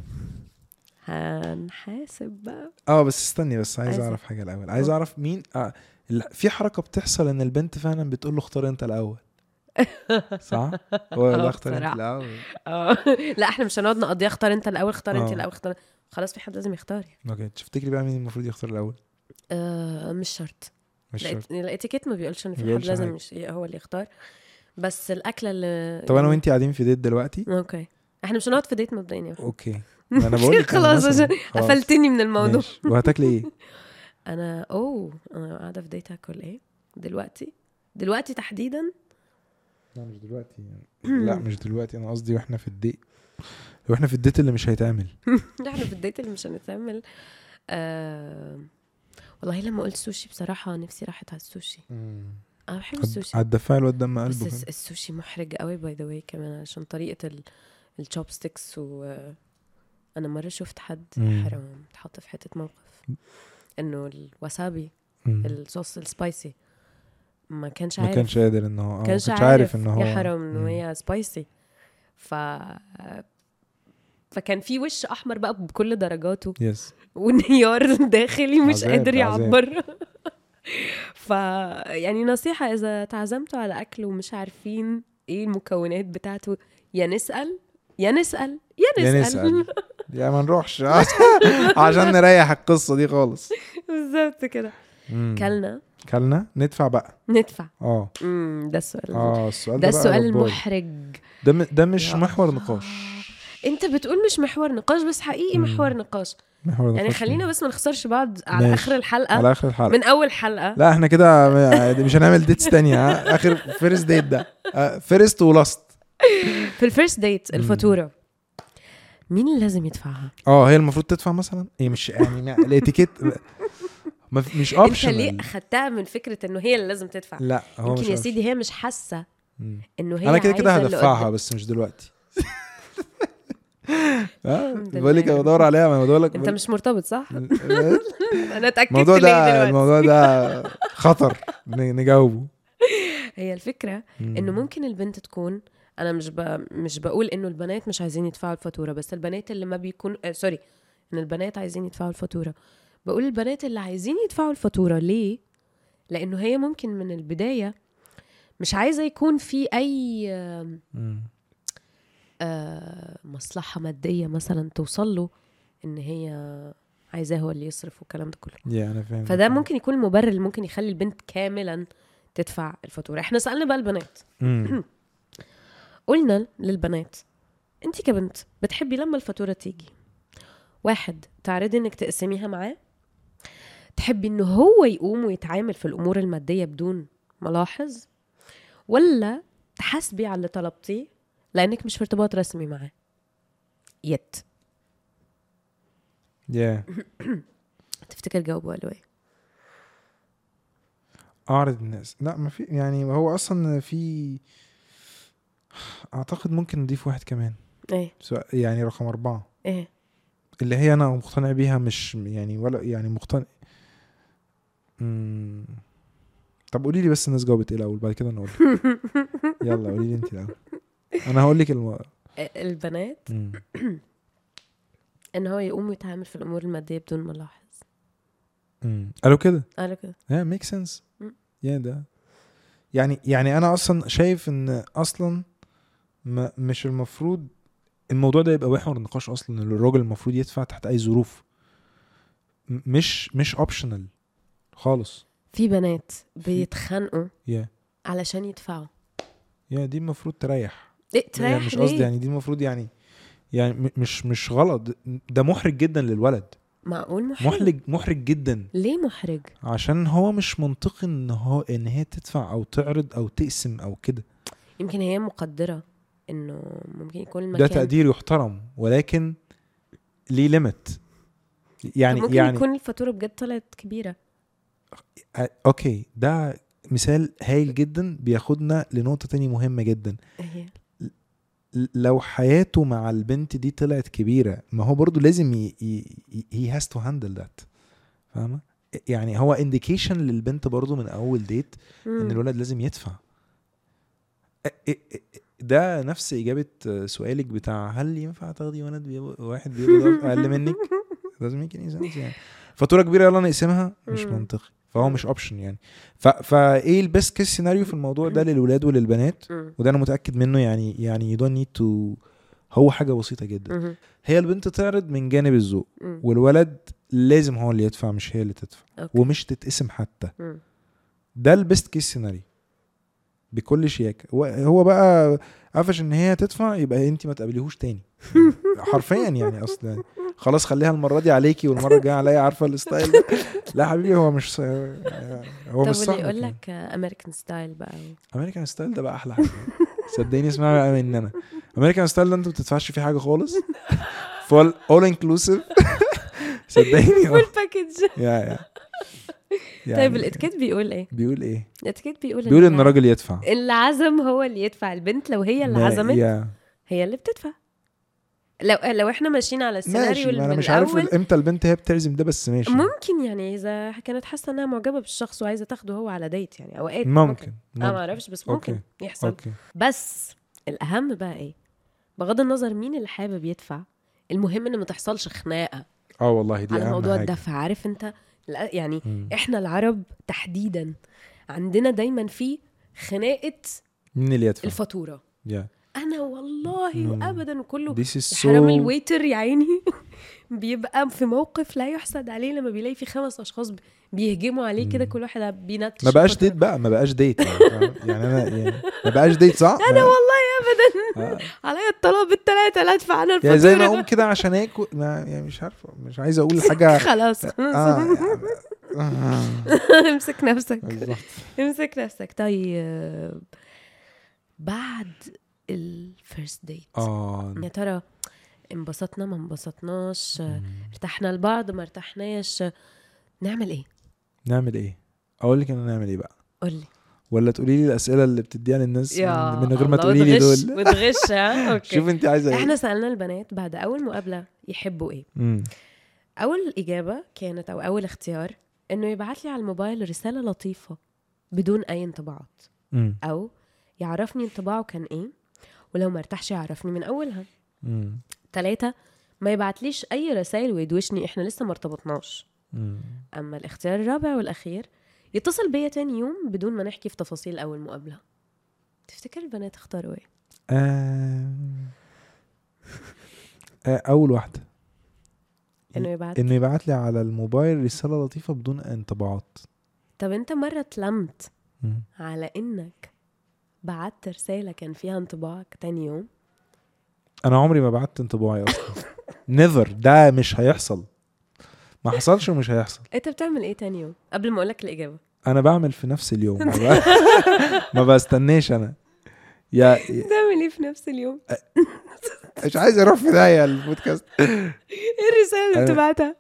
هنحاسب بقى اه بس استني بس عايز عايز اعرف حاجه الاول عايز اعرف مين آه ال- في حركه بتحصل ان البنت فعلا بتقول له اختار انت الاول صح هو آه، لا اختار انت بصراحة. الاول اه لا احنا مش هنقعد نقضيها اختار انت الاول اختار انت آه. الاول اختار خلاص في حد لازم يختار يعني. اوكي تفتكري بقى مين المفروض يختار الاول آه مش شرط مش لا، شرط الاتيكيت ما بيقولش ان ما في حد بيقولش لازم حاجة. يش- هو اللي يختار بس الاكله اللي طب انا يعني- وانتي قاعدين في ديت دلوقتي اوكي احنا مش هنقعد في ديت مبدئيا يعني. اوكي ما انا بقول لك خلاص عشان قفلتني من الموضوع ماشي. وهتاكلي ايه انا اوه انا قاعده في ديت هاكل ايه دلوقتي دلوقتي تحديدا لا مش دلوقتي يعني. لا مش دلوقتي انا قصدي واحنا في الديت واحنا في الديت اللي مش هيتعمل احنا في الديت اللي مش هنتعمل آه... والله لما قلت سوشي بصراحه نفسي راحت على السوشي انا بحب السوشي هتدفعي الواد دم بس قلبه الس- كده. السوشي محرج قوي باي ذا واي كمان عشان طريقه ال... الشوب ستيكس و انا مره شفت حد مم. حرام اتحط في حته موقف انه الوسابي مم. الصوص السبايسي ما كانش ما عارف كانش قادر ان هو آه، ما كانش كانش عارف, عارف ان هو يا حرام انه مم. هي سبايسي ف فكان في وش احمر بقى بكل درجاته يس وانهيار داخلي مش عذاب، قادر عذاب. يعبر ف يعني نصيحة إذا تعزمتوا على أكل ومش عارفين إيه المكونات بتاعته يا نسأل يا نسأل يا نسأل, يا نسأل يا ما نروحش عشان نريح القصه دي خالص بالظبط كده مم. كلنا كلنا ندفع بقى ندفع اه امم ده السؤال اه السؤال ده ده, بقى السؤال جبار. المحرج ده م- ده مش يا محور الله. نقاش انت بتقول مش محور نقاش بس حقيقي مم. محور نقاش محور يعني نقاش خلينا مين؟ بس ما نخسرش بعض على ماشي. اخر الحلقه على اخر الحلقه من اول حلقه لا احنا كده م- مش هنعمل ديتس تانية ها اخر فيرست ديت ده فيرست ولاست في الفيرست ديت مم. الفاتوره مين اللي لازم يدفعها اه هي المفروض تدفع مثلا هي مش يعني ما- الاتيكيت ما في- مش انت ليه اوبشن اخدتها من فكره انه هي اللي لازم تدفع لا هو يمكن مش يا optional. سيدي هي مش حاسه مم. انه هي انا كده كده عايزة اللي هدفعها قدام. بس مش دلوقتي اه الحمد بقول لك لله. بدور عليها ما بقول لك انت مش مرتبط صح؟ الموضوع انا اتاكدت ده ليه دلوقتي الموضوع ده خطر ن- نجاوبه هي الفكره مم. انه ممكن البنت تكون انا مش ب... مش بقول انه البنات مش عايزين يدفعوا الفاتوره بس البنات اللي ما بيكون آه سوري ان البنات عايزين يدفعوا الفاتوره بقول البنات اللي عايزين يدفعوا الفاتوره ليه لانه هي ممكن من البدايه مش عايزه يكون في اي آم، مم. آه، مصلحه ماديه مثلا توصل له ان هي عايزاه هو اللي يصرف والكلام ده كله يا انا فاهم فده ممكن يكون المبرر اللي ممكن يخلي البنت كاملا تدفع الفاتوره احنا سالنا بقى البنات مم. قلنا للبنات انت كبنت بتحبي لما الفاتوره تيجي واحد تعرضي انك تقسميها معاه تحبي انه هو يقوم ويتعامل في الامور الماديه بدون ملاحظ ولا تحاسبي على اللي طلبتيه لانك مش في ارتباط رسمي معاه يت يا تفتكر جاوبوا قالوا ايه اعرض الناس لا ما في يعني هو اصلا في اعتقد ممكن نضيف واحد كمان ايه سواء- يعني رقم أربعة ايه اللي هي أنا مقتنع بيها مش يعني ولا يعني مقتنع مم. طب قولي لي بس الناس جاوبت ايه الأول بعد كده أنا أقول يلا قولي لي أنت الأول أنا هقول لك الم... البنات مم. ان هو يقوم ويتعامل في الامور الماديه بدون ملاحظ مم. قالوا كده قالوا كده يا ميك سنس مم. يا ده يعني يعني انا اصلا شايف ان اصلا ما مش المفروض الموضوع ده يبقى محور نقاش اصلا ان الراجل المفروض يدفع تحت اي ظروف م- مش مش اوبشنال خالص في بنات بيتخانقوا يا علشان يدفعوا يا دي المفروض تريح ايه تريح يعني مش ليه؟ قصدي يعني دي المفروض يعني يعني م- مش مش غلط ده محرج جدا للولد معقول محرج محرج محرج جدا ليه محرج عشان هو مش منطقي ان هو ان هي تدفع او تعرض او تقسم او كده يمكن هي مقدره انه ممكن يكون ده المكان تقدير يحترم ولكن ليه ليميت يعني ممكن يعني يكون الفاتوره بجد طلعت كبيره آه، اوكي ده مثال هايل جدا بياخدنا لنقطه تانية مهمه جدا هي ل- لو حياته مع البنت دي طلعت كبيره ما هو برضو لازم هي هاز تو هاندل ذات فاهمه يعني هو انديكيشن للبنت برضو من اول ديت ان الولد لازم يدفع ا- ا- ا- ده نفس اجابه سؤالك بتاع هل ينفع تاخدي ولد بيقبض واحد بيقبض اقل منك لازم يمكن sense يعني فاتوره كبيره يلا نقسمها مش مم. منطقي فهو مش اوبشن يعني ف... فايه البيست كيس سيناريو في الموضوع ده للولاد وللبنات مم. وده انا متاكد منه يعني يعني you don't need to هو حاجه بسيطه جدا مم. هي البنت تعرض من جانب الذوق مم. والولد لازم هو اللي يدفع مش هي اللي تدفع أوكي. ومش تتقسم حتى مم. ده البيست كيس سيناريو بكل شياكه هو- هو بقى قفش ان هي تدفع يبقى انت ما تقابليهوش تاني حرفيا يعني اصلا خلاص خليها المره دي عليكي والمره الجايه عليا عارفه الستايل ده لا حبيبي هو مش ص- هو طب مش صح واللي يقول لك امريكان ستايل بقى امريكان ستايل ده بقى احلى حاجه صدقيني اسمعي بقى مننا امريكان ستايل ده انت ما بتدفعش فيه حاجه خالص فول اول انكلوسيف صدقيني فول باكج يا يا طيب الاتيكيت بيقول ايه؟ بيقول ايه؟ الاتيكيت بيقول بيقول ان الع- الراجل يدفع اللي عزم هو اللي يدفع البنت لو هي اللي ما- عزمت يا هي اللي بتدفع لو لو احنا ماشيين على السيناريو ماشي اللي ما انا من مش عارف الأول، امتى البنت هي بتلزم ده بس ماشي ممكن يعني اذا كانت حاسه انها معجبه بالشخص وعايزه تاخده هو على ديت يعني اوقات ممكن انا ما ممكن اعرفش بس ممكن أوكي. يحصل اوكي بس الاهم بقى ايه بغض النظر مين اللي حابب يدفع المهم ان ما تحصلش خناقه اه والله دي على اهم موضوع حاجه الدفع عارف انت لا- يعني مم. احنا العرب تحديدا عندنا دايما في خناقه مين اللي يدفع؟ الفاتوره يا انا والله مم. وابدا وكله This is حرام so الويتر يا عيني بيبقى في موقف لا يحسد عليه لما بيلاقي في خمس اشخاص بيهجموا عليه كده مم. كل واحد بينتش ما بقاش الفاتورة. ديت بقى ما بقاش ديت يعني, فاهم؟ يعني انا يعني ما بقاش ديت صح؟ انا والله ابدا آه. عليا الطلاق بالثلاثه لا ادفع انا يعني زي ما الفاتوره اقوم كده عشان اكل ما يعني مش عارفه مش عايز اقول حاجه خلاص اه خلاص يعني- آه. امسك نفسك بالظبط امسك نفسك طيب بعد الفيرست ديت اه يا ترى انبسطنا ما انبسطناش مم. ارتحنا لبعض ما ارتحناش نعمل ايه نعمل ايه؟ اقول لك انا نعمل ايه بقى؟ قولي ولا تقولي لي الاسئله اللي بتديها للناس يا من غير ما الله، تقولي لي بتغش- دول بتغش ها اوكي شوف انت عايزه ايه احنا سالنا البنات بعد اول مقابله يحبوا ايه مم. اول اجابه كانت او اول اختيار انه يبعت لي على الموبايل رساله لطيفه بدون اي انطباعات مم. او يعرفني انطباعه كان ايه ولو ما ارتاحش يعرفني من اولها مم. ثلاثة ما يبعتليش اي رسائل ويدوشني احنا لسه ما ارتبطناش مم. اما الاختيار الرابع والاخير يتصل بيا تاني يوم بدون ما نحكي في تفاصيل اول مقابله تفتكر البنات اختاروا ايه آه... آه اول واحده انه يبعت انه يبعت لي على الموبايل رساله لطيفه بدون انطباعات طب انت مره اتلمت مم. على انك بعت رساله كان فيها انطباعك تاني يوم انا عمري ما بعت انطباعي اصلا نيفر ده مش هيحصل ما حصلش ومش هيحصل انت بتعمل ايه تاني يوم قبل ما اقولك الاجابه انا بعمل في نفس اليوم ما, ب... ما بستناش انا يا بتعمل ايه في نفس اليوم مش عايز اروح في داهيه البودكاست ايه الرساله اللي أنا- بتبعتها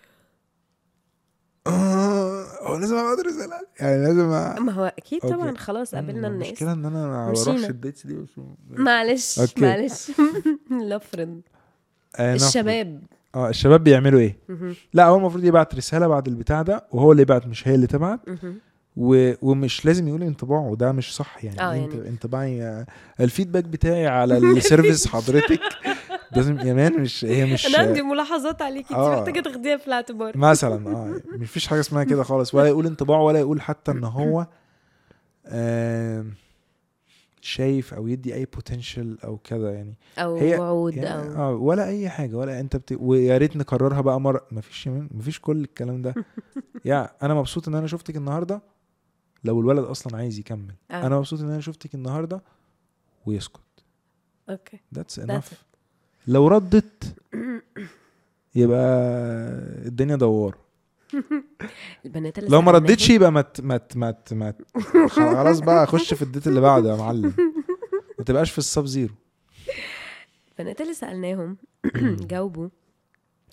آه، هو لازم ابعت رساله يعني لازم أ... ما هو اكيد أوكي. طبعا خلاص قابلنا الناس المشكله ان انا ما مشينا. بروحش الديتس دي بس معلش أوكي. معلش لفرن آه، نفرض. الشباب اه الشباب بيعملوا ايه مهم. لا هو المفروض يبعت رساله بعد البتاع ده وهو اللي يبعت مش هي اللي تبعت مهم. و... ومش لازم يقول انطباعه وده مش صح يعني, آه، انت يعني. انطباعي آه، الفيدباك بتاعي على السيرفيس حضرتك لازم يا مان مش هي مش انا عندي ملاحظات عليكي انت آه. محتاجه تاخديها في الاعتبار مثلا اه مفيش حاجه اسمها كده خالص ولا يقول انطباعه ولا يقول حتى ان هو آم، شايف او يدي اي بوتنشال او كذا يعني او هي- وعود يعني او اه ولا اي حاجه ولا انت بت... ويا ريت نكررها بقى مره مفيش يا مان، مفيش كل الكلام ده يا انا مبسوط ان انا شفتك النهارده لو الولد اصلا عايز يكمل آه. انا مبسوط ان انا شفتك النهارده ويسكت اوكي ذاتس That's انف لو ردت يبقى الدنيا دوار البنات اللي لو ما سألناهم- ردتش يبقى ما ت- ما ت- ما ت- ما ت- خلاص بقى خش في الديت اللي بعده يا معلم ما تبقاش في السب زيرو البنات اللي سالناهم جاوبوا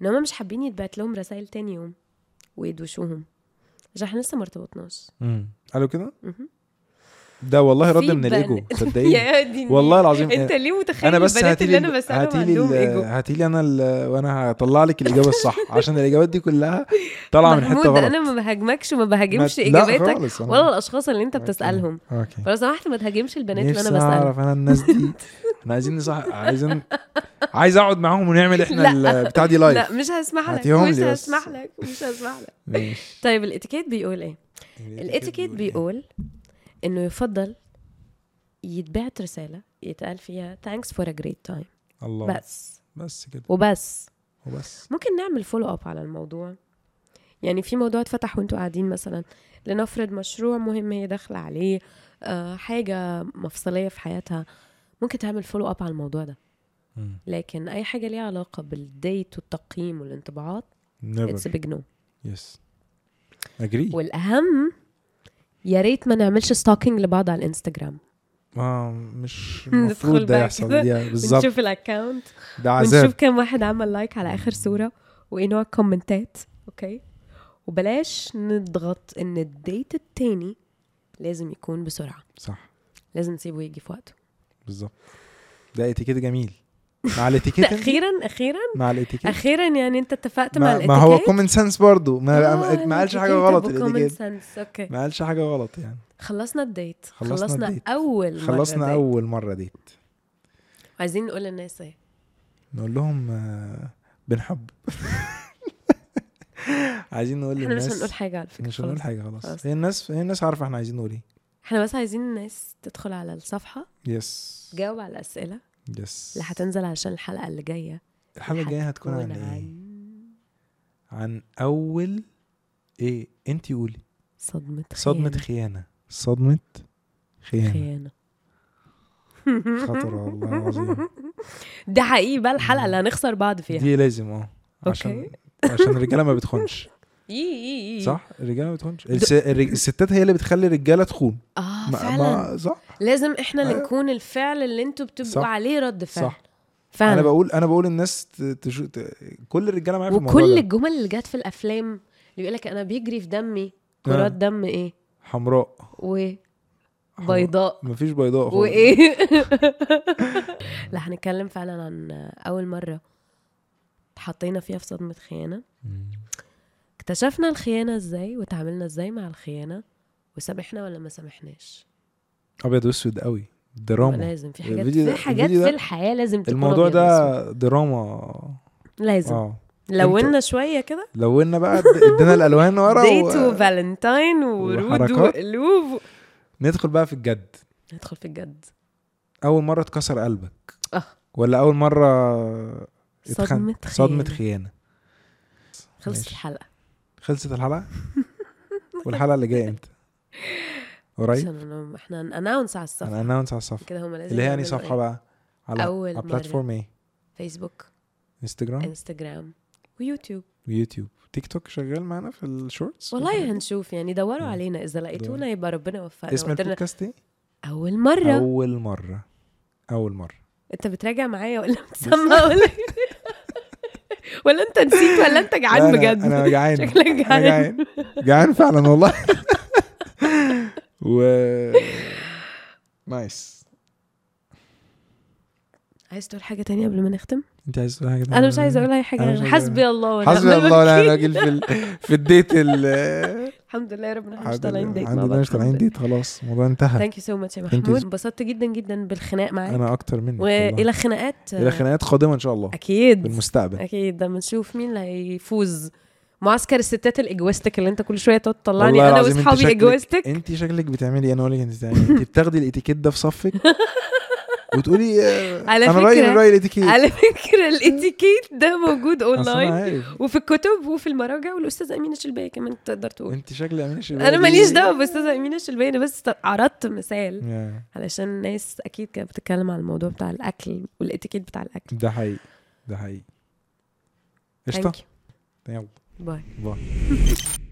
ان هم مش حابين يتبعت لهم رسائل تاني يوم ويدوشوهم عشان احنا لسه ما ارتبطناش مم. قالوا كده مهم. ده والله رد في من بن- الايجو صدقيني يا دي والله العظيم انت ليه متخيل انا بس البنات هاتي اللي لي انا بسالهم هاتي لي عندهم ال- ايجو هاتي لي انا ال- وانا هطلع لك الاجابه الصح عشان الاجابات دي كلها طالعه من حته محمود غلط انا ما بهاجمكش وما بهاجمش ما- اجاباتك لا خالص أنا- ولا الاشخاص اللي انت أوكي. بتسالهم اوكي فلو سمحت ما تهاجمش البنات اللي انا نفسي بسالهم اعرف انا الناس دي احنا عايزين نصح عايزين عايز اقعد معاهم ونعمل احنا لا. البتاع دي لايف لا مش هسمح لك هاتيهم مش لي بس. هسمح لك مش هسمح لك ماشي طيب الاتيكيت بيقول ايه الاتيكيت بيقول انه يفضل يتبعت رساله يتقال فيها thanks for a great time الله بس بس كده وبس وبس ممكن نعمل فولو اب على الموضوع يعني في موضوع اتفتح وانتوا قاعدين مثلا لنفرض مشروع مهم هي داخله عليه آه حاجه مفصليه في حياتها ممكن تعمل فولو اب على الموضوع ده مم. لكن اي حاجه ليها علاقه بالديت والتقييم والانطباعات اتس never بيج نو يس اجري والاهم يا ريت ما نعملش ستوكينج لبعض على الانستجرام اه مش ندخل المفروض ده بقى يحصل كده دي بالظبط ونشوف الاكونت ده عذاب ونشوف كم واحد عمل لايك على اخر صوره وايه نوع الكومنتات اوكي وبلاش نضغط ان الديت التاني لازم يكون بسرعه صح لازم نسيبه يجي في وقته بالظبط ده اتيكيت جميل مع الاتيكيت انت؟ اخيرا اخيرا مع الاتيكيت اخيرا يعني انت اتفقت مع ما, الاتيكيت ما هو كومن سنس برضه ما, آه، ما قالش حاجه الاتيكيت غلط أبو common الاتيكيت sense. اوكي ما قالش حاجه غلط يعني خلصنا الديت خلصنا خلصنا الديت. اول مرة خلصنا ديت. اول مره ديت عايزين نقول للناس ايه نقول لهم آه، بنحب عايزين نقول احنا للناس مش هنقول حاجه على فكره مش هنقول خلاص. حاجه خلاص خلاص. هي الناس هي الناس عارفه احنا عايزين نقول ايه احنا بس عايزين الناس تدخل على الصفحه يس تجاوب على الاسئله يس اللي هتنزل عشان الحلقه اللي جايه الحلقه الجايه هتكون عن ايه عن اول ايه انت قولي صدمه صدمه خيانة. خيانه صدمه خيانه خيانه خطر والله العظيم ده حقيقي بقى الحلقه اللي هنخسر بعض فيها دي لازم اه عشان أوكي. عشان الرجاله ما بتخونش إي إي إي. صح الرجاله ما بتخونش الس... الرج... الستات هي اللي بتخلي الرجاله تخون اه ما... فعلا ما... صح لازم احنا اللي أيوة. نكون الفعل اللي انتوا بتبقوا صح. عليه رد فعل صح فعلا انا بقول انا بقول الناس ت... تشو... ت... كل الرجاله معايا في الموضوع وكل ده الجمل اللي جت في الافلام اللي بيقول لك انا بيجري في دمي آه. كرات دم ايه حمراء وبيضاء مفيش بيضاء خالص وايه لا هنتكلم فعلا عن اول مره اتحطينا فيها في صدمه خيانه مم. اكتشفنا الخيانه ازاي وتعاملنا ازاي مع الخيانه وسامحنا ولا ما سامحناش ابيض واسود قوي دراما لازم في حاجات الفيديو في ده- حاجات الفيديو في ده- الحياه لازم تكون الموضوع أبيض وأسود. ده دراما لازم اه لونا شويه كده لونا بقى ادينا الالوان ورا ديت و... وفالنتاين ورود وحركات. وقلوب ندخل بقى في الجد ندخل في الجد اول مره اتكسر قلبك اه ولا اول مره اتخن- صدمة صدمه خيانة. خيانه خلصت ماشي. الحلقه خلصت الحلقه والحلقه اللي جايه امتى قريب عشان أنا- احنا اناونس على الصفحه انا اناونس على الصفحه كده هم لازم اللي هي يعني يعملوا صفحه إيه؟ بقى على أول على مرة. بلاتفورم ايه فيسبوك انستجرام انستغرام ويوتيوب ويوتيوب تيك توك شغال معانا في الشورتس والله هنشوف يعني دوروا مم. علينا اذا لقيتونا يبقى ربنا يوفقنا اسم قلت لنا البودكاست ايه اول مره اول مره اول مره انت بتراجع معايا ولا بتسمع ولا ولا انت نسيت ولا انت لا، جعان أنا- بجد انا جعان شكلك انا جعان جعان جعان فعلا والله و نايس عايز تقول حاجه تانية قبل ما نختم انت عايز تقول حاجه انا مش عايزه اقول اي أنا مش حاجه عايزة حسبي الله ونعم حسبي الله ونعم الوكيل. الوكيل في ال... في الديت ال الحمد لله يا رب احنا مش الحمد طالعين ديت لله مع بعض مش طالعين ديت خلاص الموضوع انتهى ثانك يو سو ماتش يا Thank you. محمود انبسطت جدا جدا بالخناق معاك انا اكتر منك والله. والى خناقات الى خناقات قادمه ان شاء الله في اكيد المستقبل اكيد لما نشوف مين اللي هيفوز معسكر الستات الاجوستيك اللي انت كل شويه تقعد تطلعني والله انا العظيم انت واصحابي شكلك- اجوستيك انت شكلك بتعملي ايه انا اقول لك انت بتعملي إيه؟ انت بتاخدي الاتيكيت ده في صفك وتقولي آه، على انا رايي فكرة- من راي الاتيكيت على فكره الاتيكيت ده موجود أصل أنا اونلاين عارف وفي الكتب وفي المراجع والاستاذه امينه الشلبيه كمان تقدر تقول انت شكل امين الشباب انا ماليش دعوه باستاذه امينه الشلبيه انا بس عرضت مثال يا، علشان الناس اكيد كانت بتتكلم على الموضوع بتاع الاكل والاتيكيت بتاع الاكل ده حقيقي ده حقيقي قشطه ثانك يلا يو باي باي